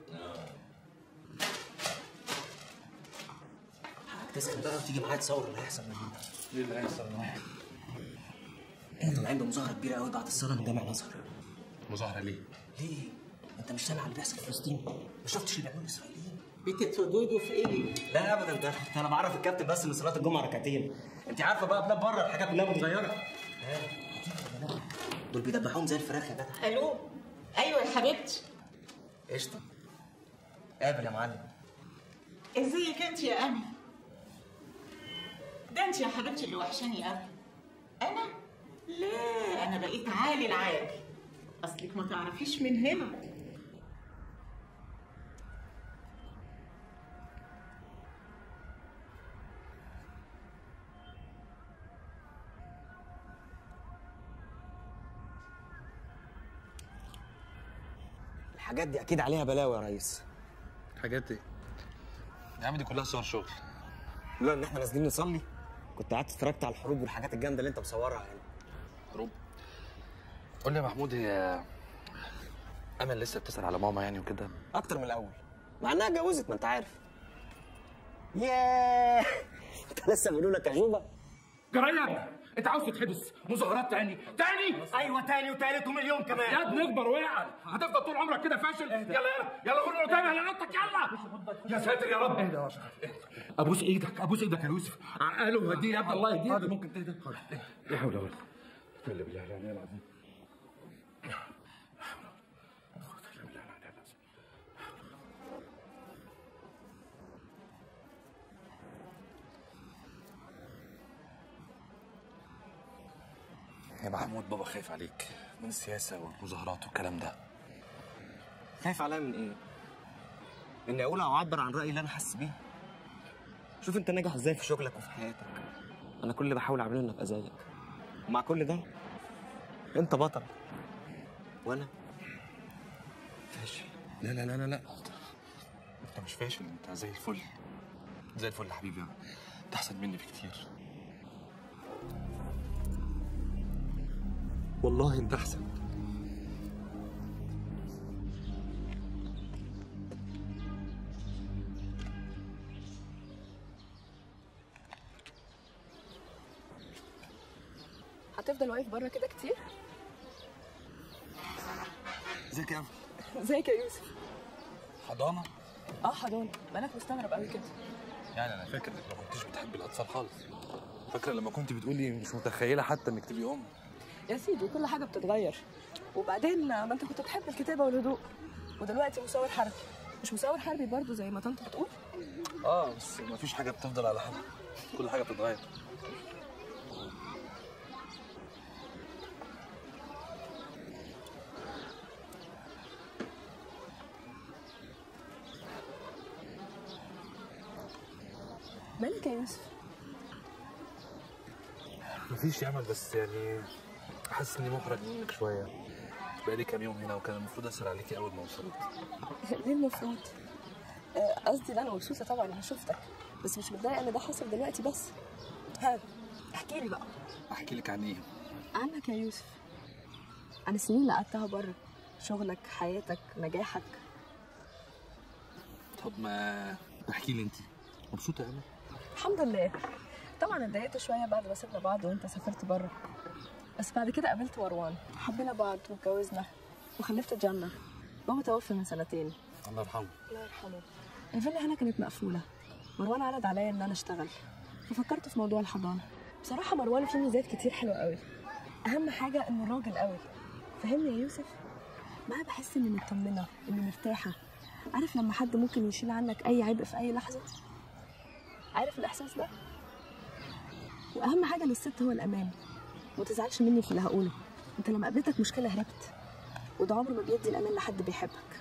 تسخن بقى وتيجي معايا تصور اللي هيحصل من ايه اللي هيحصل معاك؟ احنا طالعين بمظاهره كبيره قوي بعد الصلاه من جامع الازهر مظاهرة ليه؟ ليه؟ انت مش سامع اللي بيحصل في فلسطين؟ ما شفتش اللي بيعملوه الاسرائيليين؟ بتتودودوا في ايه؟ لا ابدا ده انا بعرف الكابتن بس ان صلاه الجمعه ركعتين انت عارفه بقى بلاد بره الحاجات كلها متغيره دول بيدبحوهم زي الفراخ يا جدع الو ايوه يا حبيبتي قشطه قابل يا معلم ازيك انت يا امي ده انت يا حبيبتي اللي وحشاني قوي انا لا انا بقيت عالي العالي اصلك ما تعرفيش من هنا الحاجات دي اكيد عليها بلاوي يا ريس حاجات ايه؟ يا عم دي كلها صور شغل لولا ان احنا نازلين نصلي كنت قعدت اتفرجت على الحروب والحاجات الجامده اللي انت مصورها هنا حروب قول لي يا محمود هي امل لسه بتسال على ماما يعني وكده اكتر من الاول مع انها اتجوزت ما انت عارف ياه انت لسه بيقولوا لك عجوبه جريان انت عاوز تتحبس مظاهرات تاني تاني ايوه تاني وتالت ومليون كمان يا ابني اكبر واعل هتفضل طول عمرك كده فاشل يلا يلا يلا غور قدامي على نطك يلا يا ساتر يا رب اهدى يا اشرف ابوس ايدك ابوس ايدك يا يوسف عقله وهديه يا ابني الله يهديك ممكن تهدى لا حول ولا قوه الا بالله العلي العظيم يا محمود بابا خايف عليك من السياسه والمظاهرات والكلام ده خايف عليا من ايه؟ اني اقول او اعبر عن رايي اللي انا حاسس بيه شوف انت ناجح ازاي في شغلك وفي حياتك انا كل اللي بحاول اعمله اني ابقى زيك ومع كل ده انت بطل وانا فاشل لا لا لا لا لا انت مش فاشل انت زي الفل زي الفل يا حبيبي انت احسن مني بكتير والله انت احسن هتفضل واقف بره كده كتير ازيك يا ازيك يا يوسف حضانه اه حضانه مالك مستغرب قوي كده يعني انا فاكر انك ما كنتش بتحبي الاطفال خالص فاكره لما كنت بتقولي مش متخيله حتى انك تبقي ام يا سيدي كل حاجه بتتغير وبعدين ما انت كنت بتحب الكتابه والهدوء ودلوقتي مصور حربي مش مصور حربي برضه زي ما طنط بتقول اه بس ما فيش حاجه بتفضل على حد كل حاجه بتتغير مالك يا يوسف مفيش يا امل بس يعني حاسس اني محرج منك شويه بقالي كام يوم هنا وكان المفروض اسال عليكي اول ما وصلت ليه المفروض آه، قصدي ده انا مبسوطه طبعا اني شفتك بس مش متضايقه ان ده حصل دلوقتي بس ها احكي لي بقى احكي لك عن ايه عنك يا يوسف عن السنين اللي قعدتها بره شغلك حياتك نجاحك طب ما احكي لي انت مبسوطه يا امل الحمد لله طبعا اتضايقت شويه بعد ما سيبنا بعض وانت سافرت بره بس بعد كده قابلت مروان حبينا بعض واتجوزنا وخلفت جنة بابا توفى من سنتين الله يرحمه الله يرحمه الفيلا هنا كانت مقفولة مروان عرض عليا ان انا اشتغل ففكرت في موضوع الحضانة بصراحة مروان فيه ميزات كتير حلوة قوي اهم حاجة انه راجل قوي فهمني يا يوسف معاه بحس اني مطمنة اني مرتاحة عارف لما حد ممكن يشيل عنك اي عبء في اي لحظة عارف الاحساس ده واهم حاجة للست هو الامان وما تزعلش مني في اللي هقوله انت لما قابلتك مشكلة هربت وده عمره ما بيدي الامان لحد بيحبك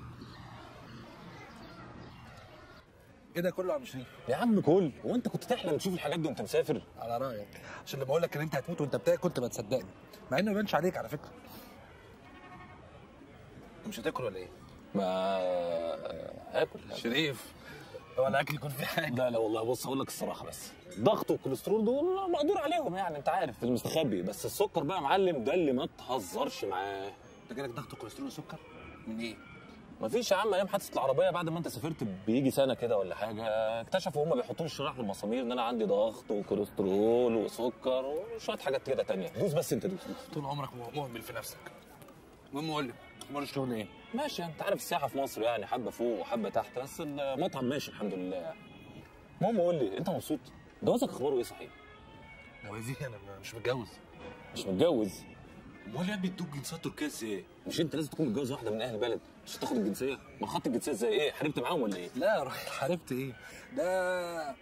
ايه ده كله يا عم شريف يا عم كل هو انت كنت تحلم تشوف الحاجات دي وانت مسافر على رايك عشان لما اقول لك ان انت هتموت وانت بتاكل كنت ما تصدقني مع انه ما يبانش عليك على فكره مش هتاكل ولا ايه ما اكل شريف هو الاكل يكون فيه حاجه لا لا والله بص اقول لك الصراحه بس ضغط والكوليسترول دول مقدور عليهم يعني انت عارف في المستخبي بس السكر بقى يا معلم ده اللي ما تهزرش معاه انت جالك ضغط وكوليسترول وسكر من ايه مفيش يا عم ايام حادثه العربيه بعد ما انت سافرت بيجي سنه كده ولا حاجه اكتشفوا هم بيحطوا لي الشرايح والمسامير ان انا عندي ضغط وكوليسترول وسكر وشويه حاجات كده تانية دوس بس انت دوس دوس طول عمرك مهمل في نفسك المهم قول لي اخبار الشغل ايه؟ ماشي انت عارف السياحه في مصر يعني حبه فوق وحبه تحت بس المطعم ماشي الحمد لله المهم قول لي انت مبسوط؟ جوازك اخباره ايه صحيح؟ جوازي انا مش متجوز مش متجوز امال يا ابني ادوك جنسيه تركيه ازاي؟ مش انت لازم تكون متجوز واحده من اهل البلد عشان تاخد الجنسيه؟ ما خدت الجنسيه ازاي ايه؟ حاربت معاهم ولا ايه؟ لا يا راجل حاربت ايه؟ ده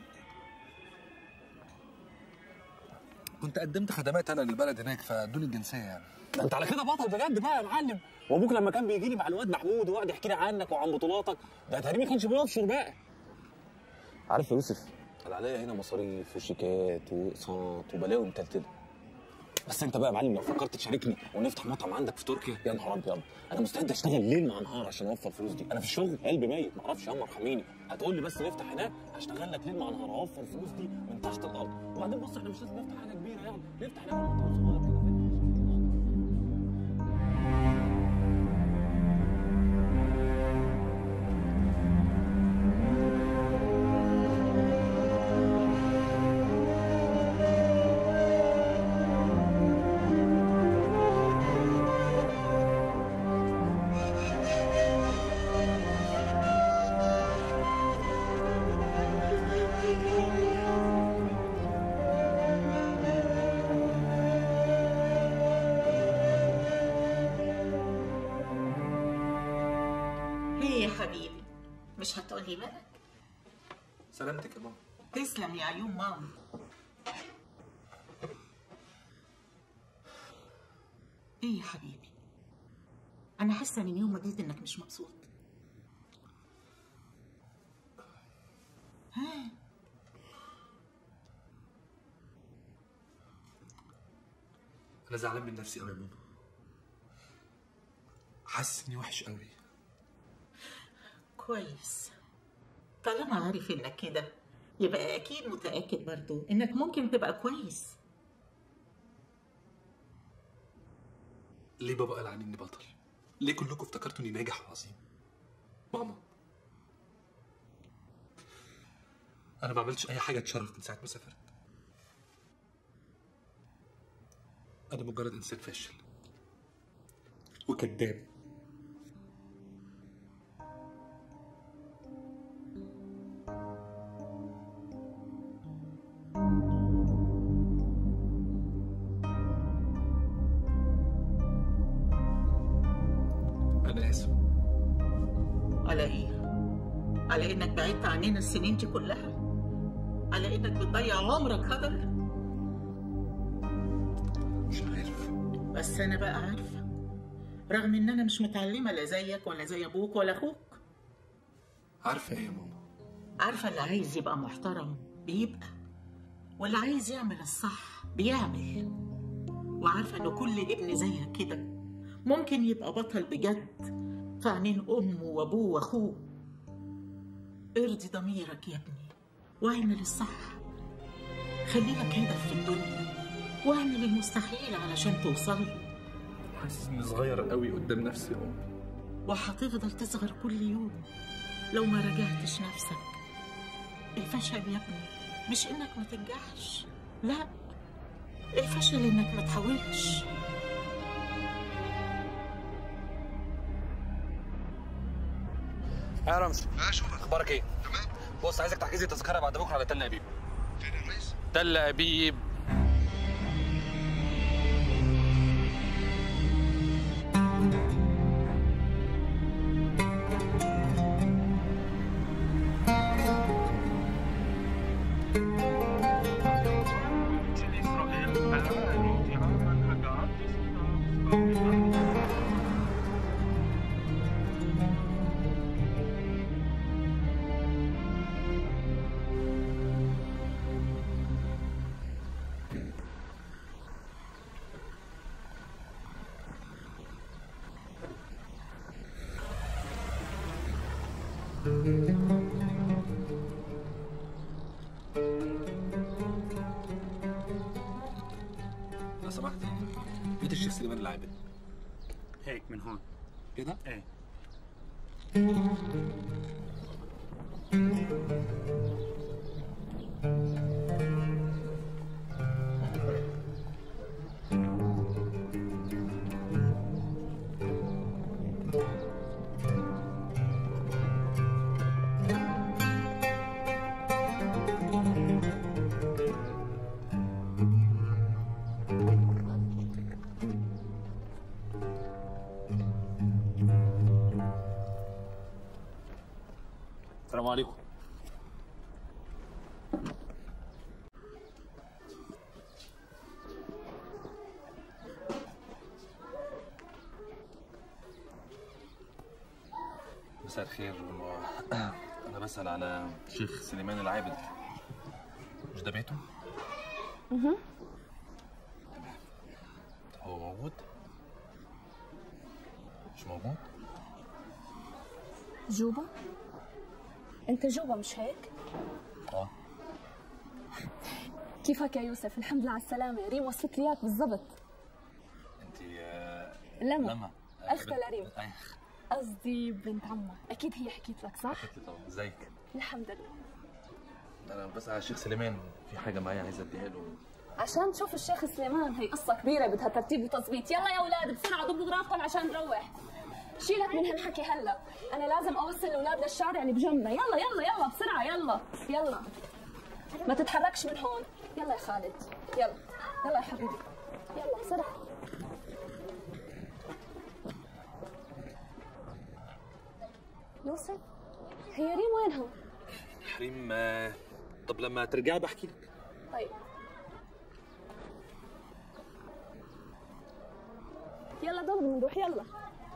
كنت قدمت خدمات انا للبلد هناك فادوني الجنسيه يعني ده انت على كده بطل بجد بقى يا معلم وابوك لما كان بيجي لي مع الواد محمود ويقعد يحكي لي عنك وعن بطولاتك ده تقريبا ما كانش بيبشر بقى عارف يا يوسف انا عليا هنا مصاريف وشيكات واقساط وبلاوي متلتله بس انت بقى يا معلم لو فكرت تشاركني ونفتح مطعم عندك في تركيا يا نهار ابيض انا مستعد اشتغل ليل مع نهار عشان اوفر الفلوس دي انا في الشغل قلبي ميت ما اعرفش يا عم ارحميني هتقول لي بس نفتح هناك هشتغل لك ليل مع نهار اوفر الفلوس دي من تحت الارض وبعدين بص احنا مش لازم نفتح حاجه كبيره يعني نفتح هناك مطعم صغير كده ايه يا حبيبي مش هتقولي بالك سلامتك يا ماما تسلم يا عيون ماما ايه يا حبيبي انا حاسه من يوم ما جيت انك مش مبسوط ها انا زعلان من نفسي قوي يا ماما حاسس اني وحش قوي كويس طالما عارف انك كده يبقى اكيد متاكد برضو انك ممكن تبقى كويس ليه بابا قال عني اني بطل؟ ليه كلكم افتكرتوا اني ناجح وعظيم؟ ماما انا ما عملتش اي حاجه تشرف من ساعه ما سافرت انا مجرد انسان فاشل وكذاب انا اسف على ايه على انك بعدت عننا السنين دي كلها على انك بتضيع عمرك هدر مش عارف بس انا بقى عارفه رغم ان انا مش متعلمه لا زيك ولا زي ابوك ولا اخوك عارفه ايه يا ماما؟ عارفه اللي عايز يبقى محترم بيبقى واللي عايز يعمل الصح بيعمل وعارفه ان كل ابن زيك كده ممكن يبقى بطل بجد في عينين امه وابوه واخوه ارضي ضميرك يا ابني واعمل الصح خلي لك هدف في الدنيا واعمل المستحيل علشان توصل له حاسس اني صغير قوي قدام نفسي يا ماما وهتفضل تصغر كل يوم لو ما راجعتش نفسك الفشل يا ابني مش انك ما تنجحش لا الفشل انك ما تحاولش يا رمزي اخبارك ايه؟ تمام بص عايزك تحجز لي تذكره بعد بكره على تل ابيب فين يا ريس؟ تل ابيب لو سمحت بيت الشيخ سليمان العابد هيك من هون كده؟ ايه السلام عليكم مساء الخير انا بسال على شيخ سليمان العابد مش ده بيته اها هو موجود مش موجود جوبا انت جوبا مش هيك اه كيفك يا يوسف الحمد لله على السلامه ريم وصفت لي اياك بالضبط انت آه، لما لما اختها لريم أي، قصدي بنت عمها اكيد هي حكيت لك صح حكيت لي طبعا ازيك الحمد لله انا بسال على الشيخ سليمان في حاجه معايا عايز اديها له عشان تشوف الشيخ سليمان هي قصه كبيره بدها ترتيب وتظبيط يلا يا اولاد بسرعه ضبوا اغراضكم عشان نروح شيلك من هالحكي هلا انا لازم اوصل الاولاد للشارع اللي بجنبنا يلا يلا يلا بسرعه يلا يلا ما تتحركش من هون يلا يا خالد يلا يلا يا حبيبي يلا بسرعه يوسف هي ريم وينها؟ حريم آه، طب لما ترجعي بحكي لك طيب يلا ضرب نروح يلا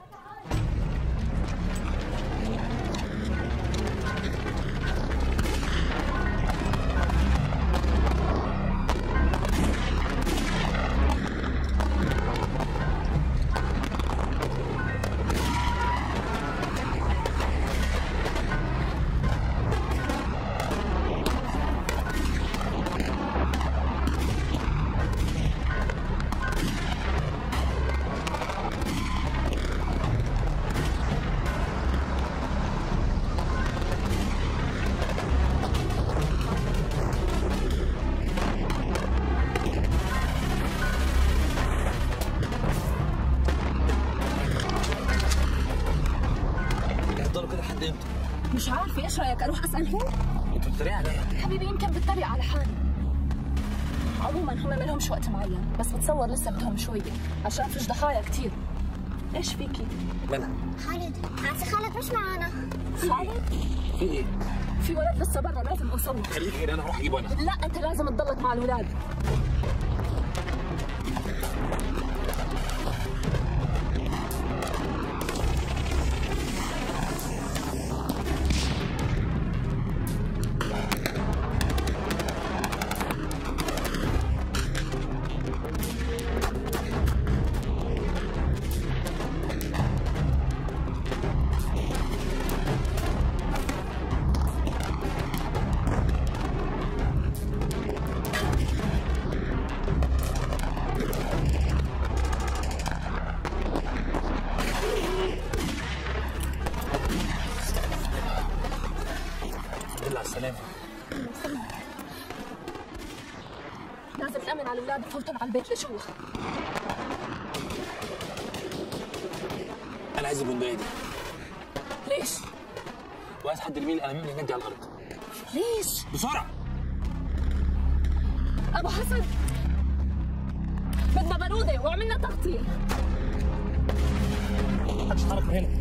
هتفضلوا كده لحد امتى؟ مش عارفه ايش رايك اروح اسالهم؟ انتوا بتتريقوا عليا حبيبي يمكن بتتريق على حالي عموما هم ما لهمش وقت معين بس بتصور لسه بدهم شويه عشان فيش ضحايا كتير ايش فيكي؟ منى خالد عسى خالد مش معانا خالد في ايه؟ في ولد لسه برا لازم اوصله خليك غير انا هروح اجيبه انا لا انت لازم تضلك مع الولاد الحمد لله على السلامه لازم نأمن على الولاد نفوتهم على البيت لجوا انا عايز البندقيه دي ليش؟ وعايز حد يرمي لي الانابيب اللي هناك دي على الارض ليش؟ بسرعه ابو حسن بدنا بارودة وعملنا تغطية محدش يتحرك من هنا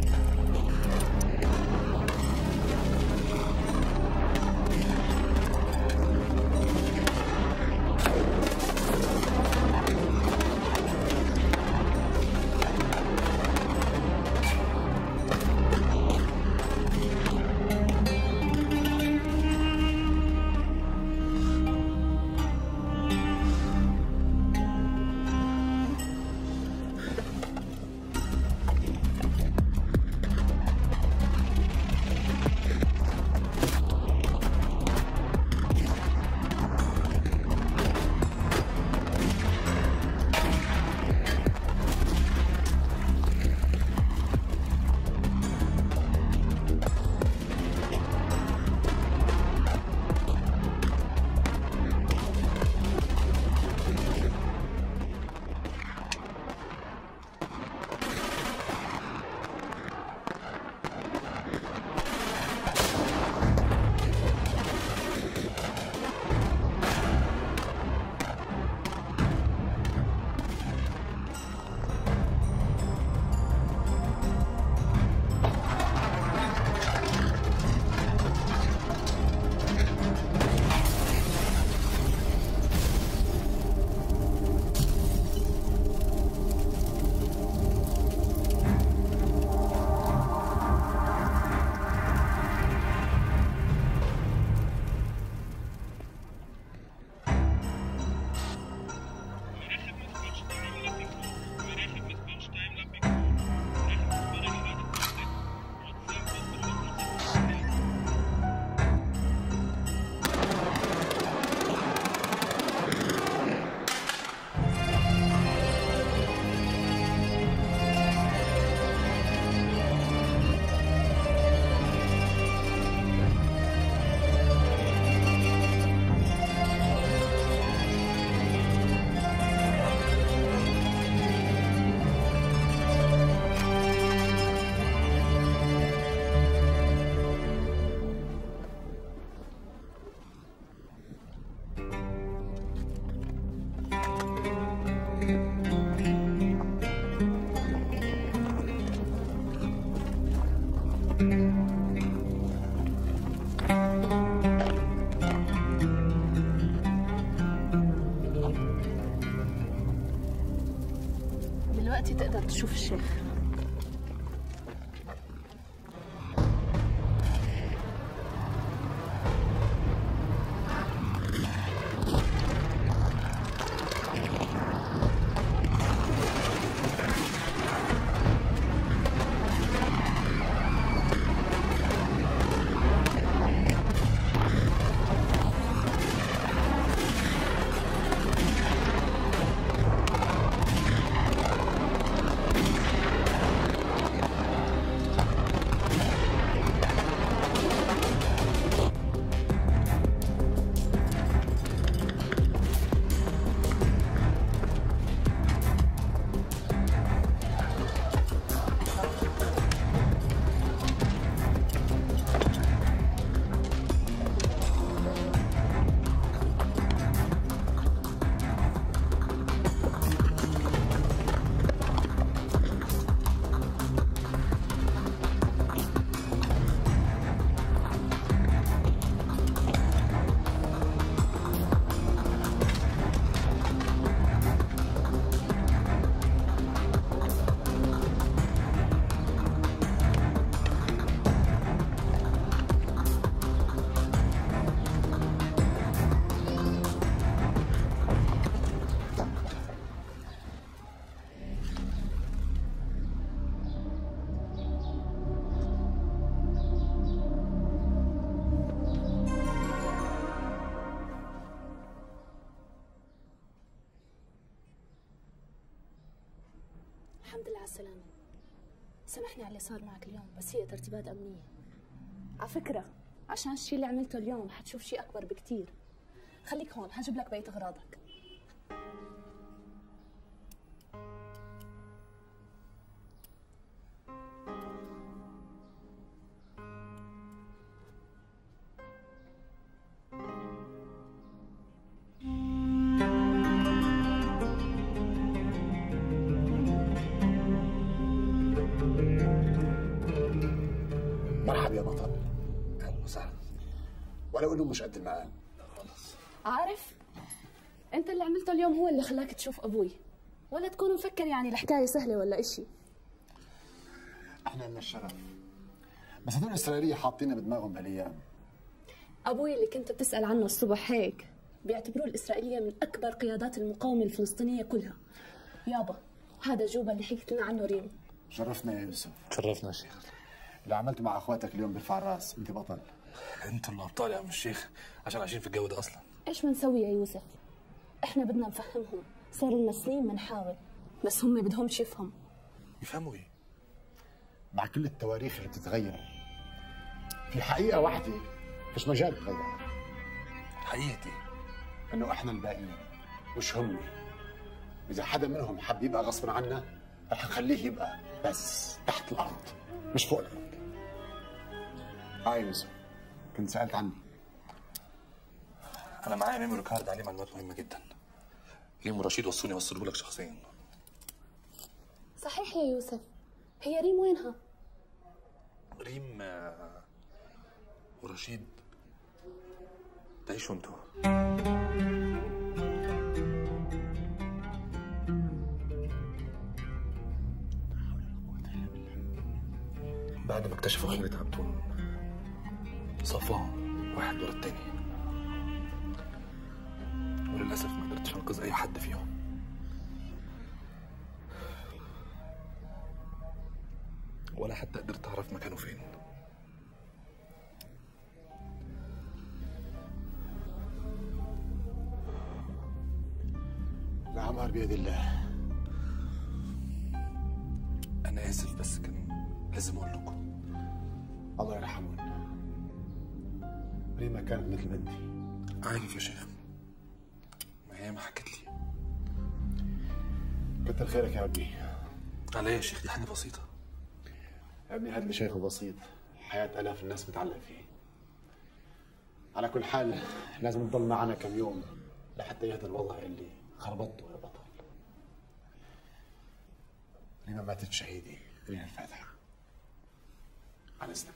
شوف الشيخ الحمد لله على السلامة سامحني على اللي صار معك اليوم بس هي ترتيبات أمنية على فكرة عشان الشيء اللي عملته اليوم حتشوف شيء أكبر بكتير خليك هون هجيب لك بقية أغراضك مرحبا يا بطل اهلا وسهلا ولو انه مش قد المقام عارف انت اللي عملته اليوم هو اللي خلاك تشوف ابوي ولا تكون مفكر يعني الحكايه سهله ولا اشي احنا لنا الشرف بس هدول الاسرائيليه حاطيننا بدماغهم هالايام ابوي اللي كنت بتسال عنه الصبح هيك بيعتبروه الاسرائيليه من اكبر قيادات المقاومه الفلسطينيه كلها يابا هذا جوبا اللي حكيت لنا عنه ريم شرفنا يا يوسف شرفنا يا شيخ اللي عملته مع اخواتك اليوم بيرفع الراس انت بطل انتوا اللي ابطال يا عم الشيخ عشان عايشين في الجو ده اصلا ايش بنسوي يا يوسف احنا بدنا نفهمهم صار لنا سنين بنحاول بس هم بدهمش يفهم يفهموا ايه مع كل التواريخ اللي بتتغير في حقيقه واحده فيش مجال تتغير حقيقتي انه احنا الباقيين مش هم اذا حدا منهم حب يبقى غصبا عنا رح نخليه يبقى بس تحت الارض مش فوق الارض هاي يوسف كنت سالت عني انا معايا ميموري كارد عليه معلومات مهمه جدا ريم ورشيد وصوني اوصله لك شخصيا صحيح يا يوسف هي ريم وينها ريم آه، ورشيد تعيشوا انتوا بعد ما اكتشفوا خيرة عبدون صفاهم واحد ورا التاني وللأسف ما قدرتش أنقذ أي حد فيهم ولا حتى قدرت أعرف مكانه فين العمر بيد الله أنا آسف بس كان لازم أقول لكم الله يرحمهم ريما كانت مثل بنتي عارف يا شيخ ما هي ما حكت لي كتر خيرك يا ابني عليا يا شيخ دي حاجة بسيطة يا ابني هذا اللي شايفه بسيط حياة آلاف الناس متعلق فيه على كل حال لازم تضل معنا كم يوم لحتى يهدى الوضع اللي خربطته يا بطل ريما ماتت شهيدة خلينا الفاتحة عن إذنك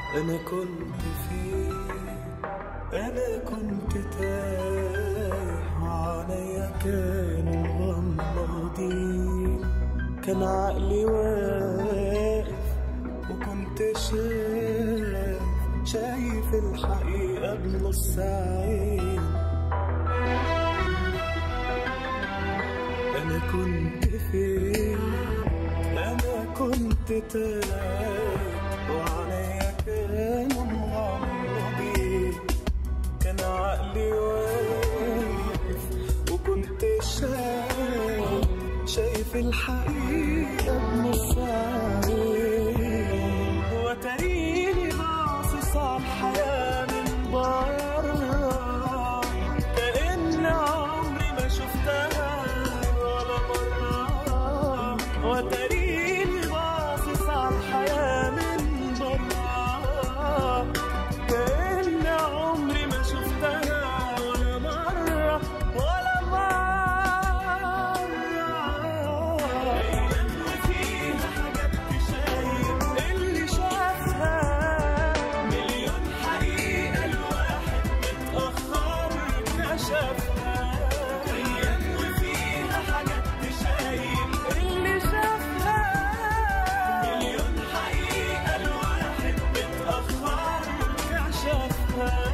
أنا كنت فين أنا كنت تايه وعليا كانوا مغمضين كان عقلي واقف وكنت شايف شايف الحقيقة بنص عين أنا كنت فين أنا كنت تايه وعليا كانوا مغمضين كان عقلي واقف وكنت شايف شايف الحقيقة بنص عين وتريني باصص على الحياة من برا كأن عمري ما شفتها ولا مرة وتريني باصص على الحياة من برا كأن عمري ما شفتها ولا مرة ولا مرة أيام فيها حاجات تشايف اللي شافها مليون حقيقة الواحد متأخر كشفها أيام وفيها حاجات تشايف اللي شافها مليون حقيقة الواحد متأخر كشفها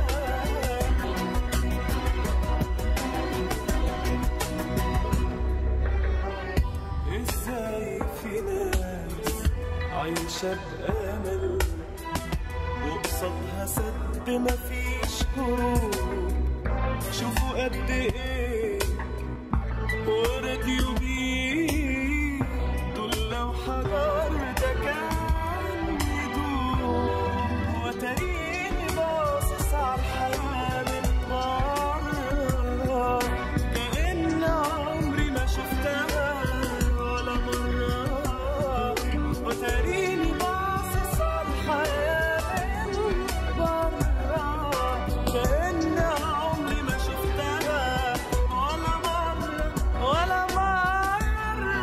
ازاي في ناس عايشة بأمل وقصادها سد مفيش هروب شوفوا قد ايه ورضيوا بيه دول لو حجر ده كان يدوب وتريني باصص على الحياة من بره كأن عمري ما شفتها ولا مرة وتريني باصص على الحياة من بره كأن عمري ما شفتها ولا مرة ولا مرة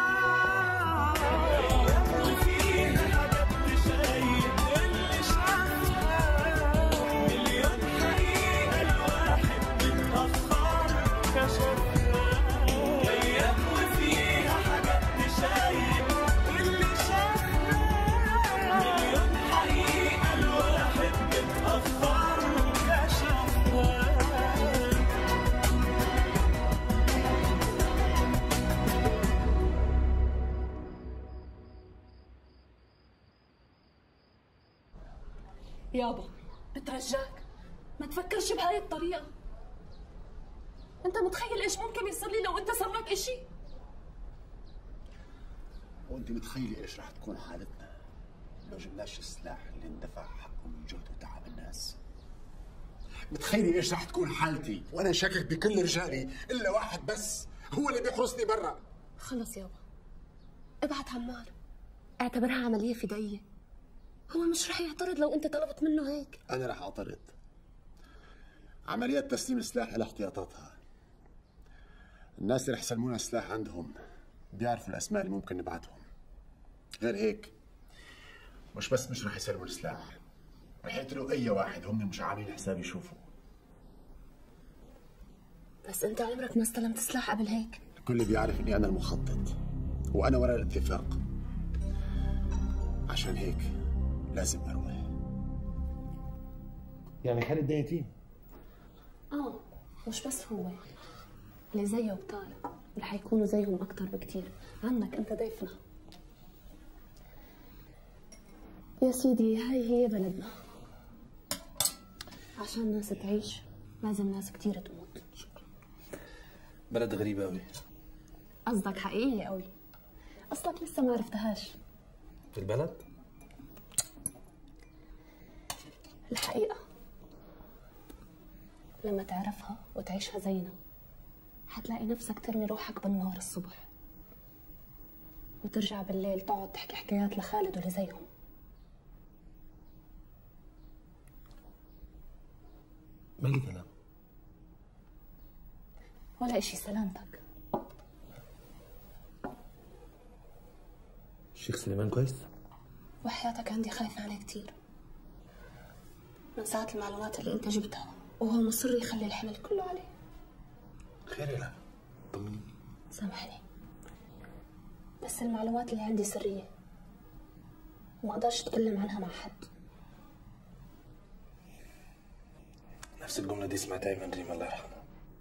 أيام فيها حاجات تشيب اللي شافها مليون حقيقة الواحد متأخر كشفها أيام وفيها حاجات تشيب اللي شافها مليون حقيقة الواحد متأخر كشفها يابا بترجاك ما تفكرش بهاي الطريقة انت متخيل ايش ممكن يصير لي لو انت صار لك اشي وانت متخيلي ايش رح تكون حالتنا لو جبناش السلاح اللي اندفع حقه من جهد وتعب الناس متخيلي ايش رح تكون حالتي وانا شاكك بكل رجالي الا واحد بس هو اللي بيحرسني برا خلص يابا ابعت عمار اعتبرها عملية فدائية هو مش رح يعترض لو انت طلبت منه هيك انا رح اعترض عمليات تسليم السلاح لها احتياطاتها الناس اللي رح يسلمونا السلاح عندهم بيعرفوا الاسماء اللي ممكن نبعتهم غير هيك مش بس مش رح يسلموا السلاح رح يقتلوا اي واحد هم مش عاملين حساب يشوفوا بس انت عمرك ما استلمت سلاح قبل هيك الكل بيعرف اني انا المخطط وانا وراء الاتفاق عشان هيك لازم اروح يعني خالد ده يتيم اه مش بس هو اللي زيه وطارق اللي حيكونوا زيهم اكتر بكتير عنك انت ضيفنا يا سيدي هاي هي بلدنا عشان الناس تعيش لازم ناس كتير تموت بلد غريبة أوي قصدك حقيقي قوي اصلك لسه ما عرفتهاش في البلد الحقيقة لما تعرفها وتعيشها زينا حتلاقي نفسك ترمي روحك بالنار الصبح وترجع بالليل تقعد تحكي حكايات لخالد واللي زيهم مالي كلام ولا اشي سلامتك الشيخ سليمان كويس وحياتك عندي خايفة عليه كتير من ساعة المعلومات اللي انت جبتها وهو مصر يخلي الحمل كله عليه خير يا لا طمنيني سامحني بس المعلومات اللي عندي سرية وما اقدرش اتكلم عنها مع حد نفس الجملة دي سمعتها من ريما الله يرحمها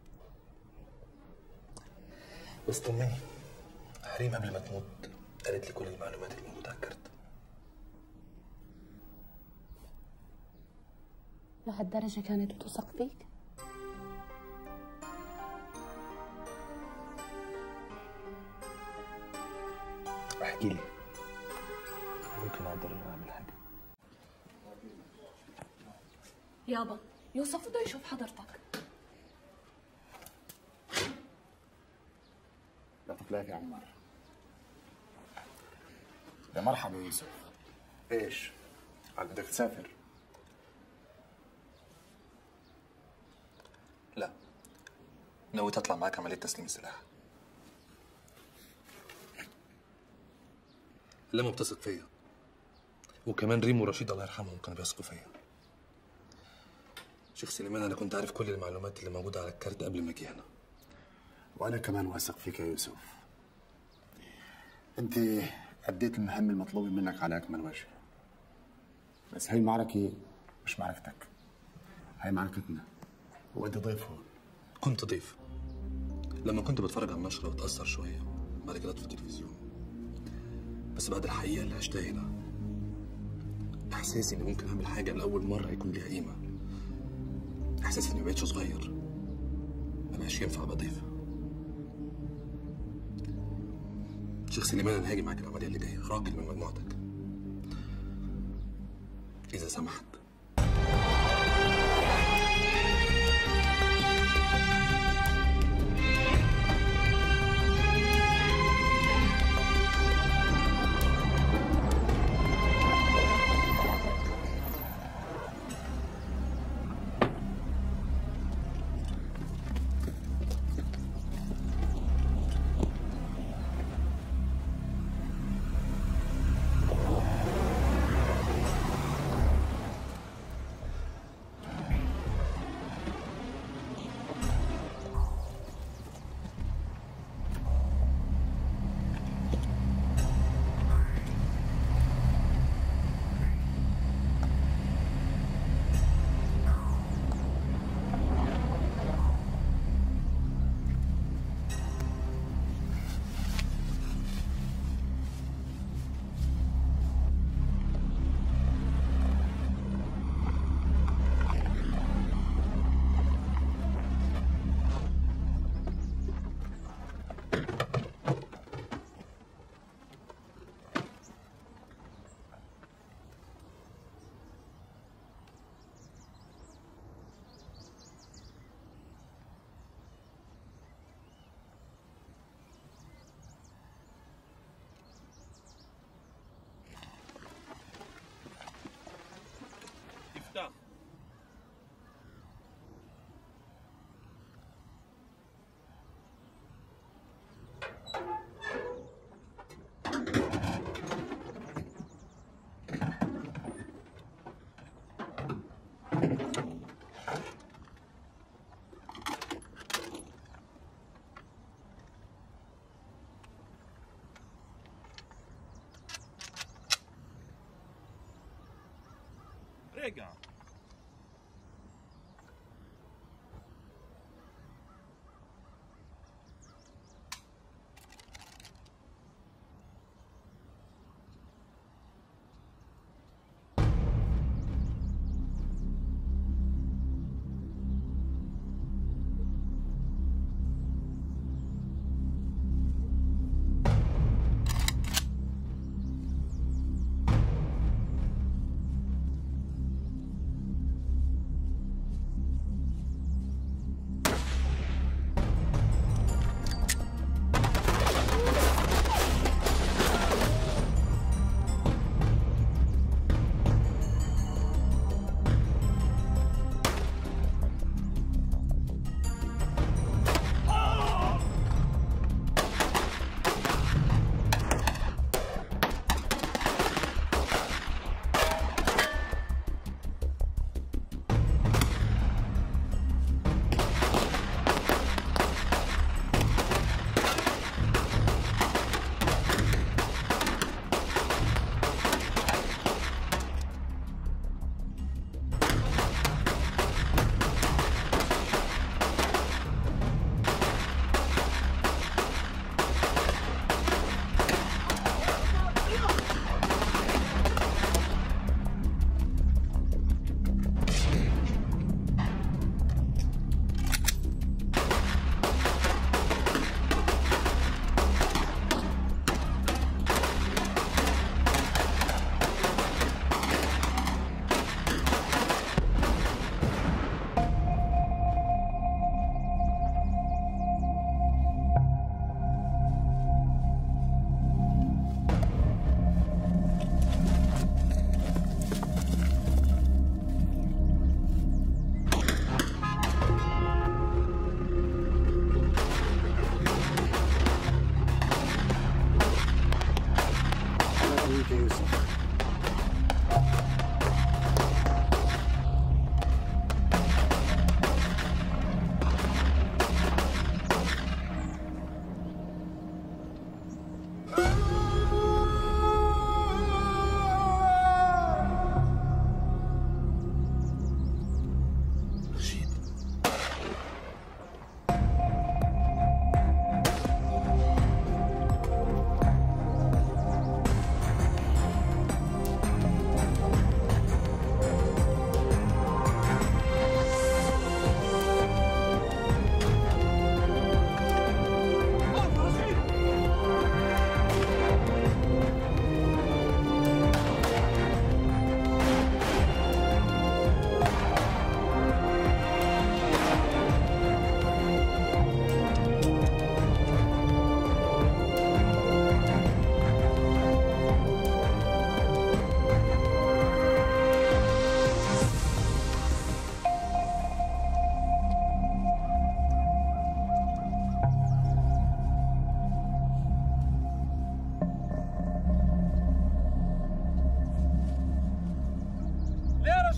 بس طمني ريما قبل ما تموت قالت لي كل المعلومات اللي موجودة على الكارت لهالدرجة كانت بتوثق فيك احكي لي ممكن اقدر اعمل حاجة يابا يوسف بده يشوف حضرتك لطف لك يا عمار يا مرحبا يا يوسف ايش؟ عاد بدك تسافر لا نويت اطلع معاك عملية تسليم السلاح لما بتثق فيا وكمان ريم ورشيد الله يرحمهم كانوا بيثقوا فيا شيخ سليمان انا كنت عارف كل المعلومات اللي موجودة على الكارت قبل ما اجي هنا وانا كمان واثق فيك يا يوسف انت اديت المهمة المطلوبة منك على اكمل وجه بس هاي المعركة مش معركتك هاي معركتنا وانت ضيف هون كنت ضيف لما كنت بتفرج على النشرة واتأثر شوية بعد كده في التلفزيون بس بعد الحقيقة اللي عشتها هنا إحساسي إني ممكن أعمل حاجة لأول مرة يكون ليها قيمة إحساس إني مبقتش صغير مبقاش ينفع أبقى ضيف شيخ سليمان أنا هاجي معاك العملية اللي جاية راجل من مجموعتك إذا سمحت افتح رجع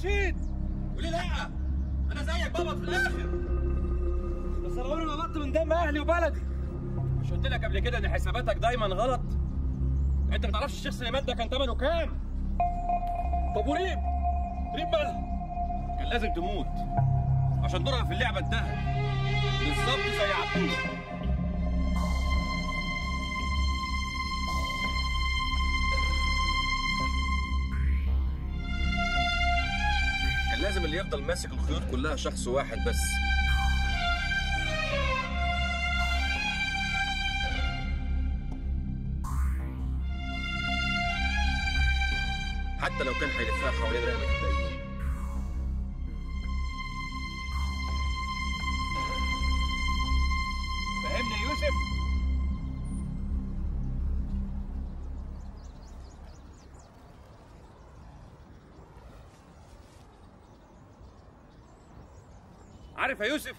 رشيد قولي لا انا زيك بابا في الاخر بس انا عمري ما نط من دم اهلي وبلدي مش قلت لك قبل كده ان حساباتك دايما غلط انت ما تعرفش الشيخ سليمان ده كان ثمنه كام طب وريم ريم مالها كان لازم تموت عشان دورها في اللعبه انتهى بالظبط زي عبود كان لازم اللي يفضل ماسك الخيوط كلها شخص واحد بس حتى لو كان هيلفها حوالين رقبة الباقيين فهمني يا يوسف عارف يا يوسف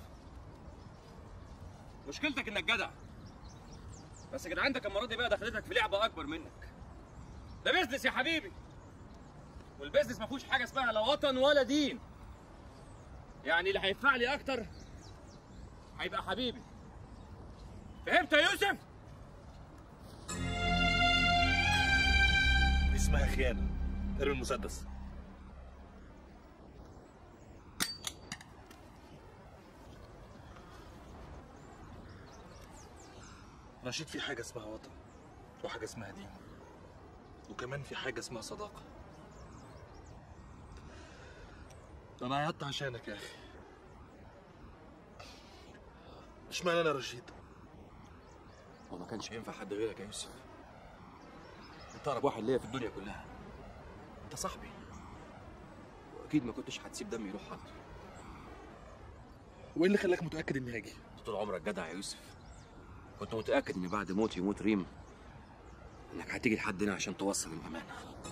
مشكلتك انك جدع بس كان عندك المره دي بقى دخلتك في لعبه اكبر منك ده بيزنس يا حبيبي والبيزنس ما فيهوش حاجه اسمها لا وطن ولا دين يعني اللي هيدفع لي اكتر هيبقى حبيبي فهمت يا يوسف دي اسمها خيانه ارمي المسدس رشيد في حاجه اسمها وطن وحاجه اسمها دين وكمان في حاجه اسمها صداقه انا عيطت عشانك يا اخي اشمعنى انا رشيد هو ما كانش ينفع حد غيرك يا يوسف انت اقرب واحد ليا في الدنيا كلها انت صاحبي واكيد ما كنتش هتسيب دمي يروح حد وايه اللي خلاك متاكد اني هاجي انت طول عمرك جدع يا يوسف كنت متاكد ان بعد موتي يموت ريم انك هتيجي لحد هنا عشان توصل الامانه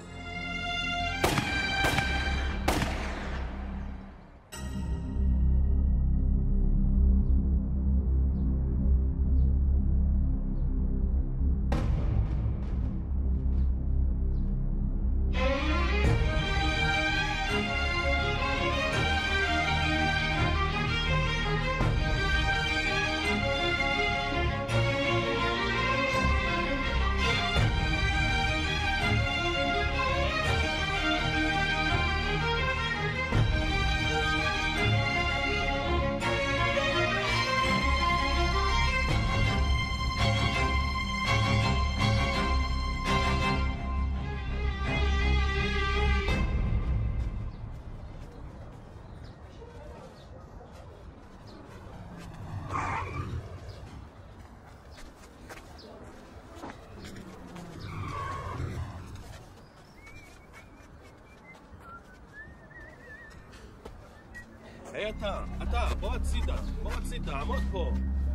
היי אתה, אתה, בוא הצידה, בוא הצידה, עמוד פה.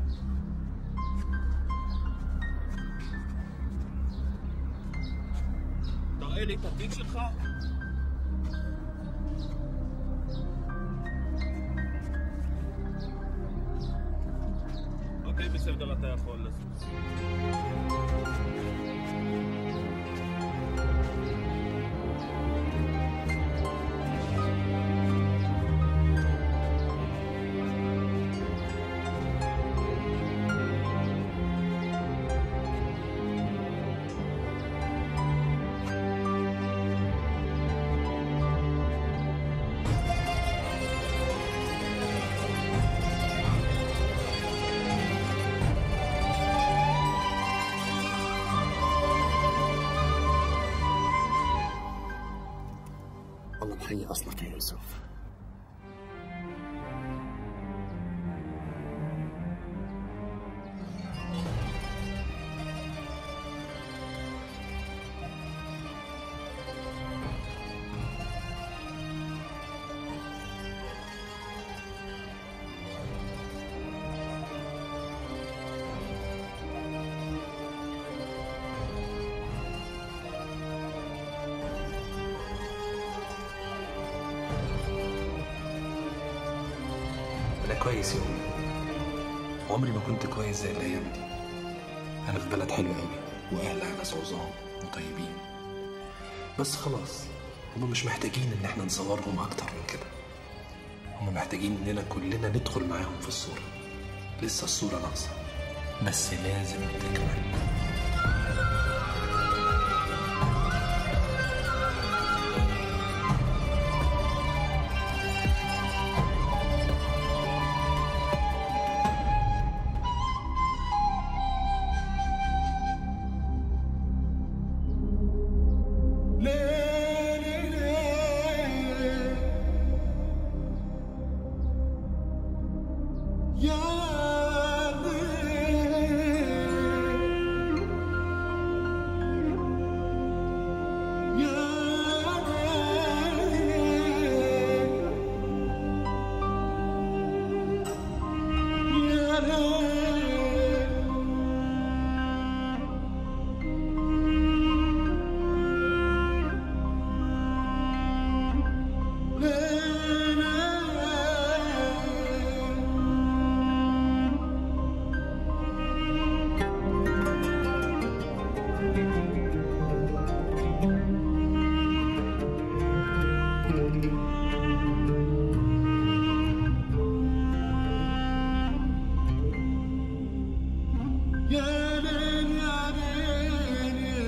תראה לי את התיק שלך. אוקיי, בסדר, אתה יכול לזוז. والله محيي اصلك يا يوسف انا كويس يا امي عمري ما كنت كويس زي الايام دي انا في بلد حلوه قوي واهلها ناس عظام وطيبين بس خلاص هم مش محتاجين ان احنا نصورهم اكتر من كده هم محتاجين اننا كلنا ندخل معاهم في الصورة لسه الصورة ناقصة بس لازم تكمل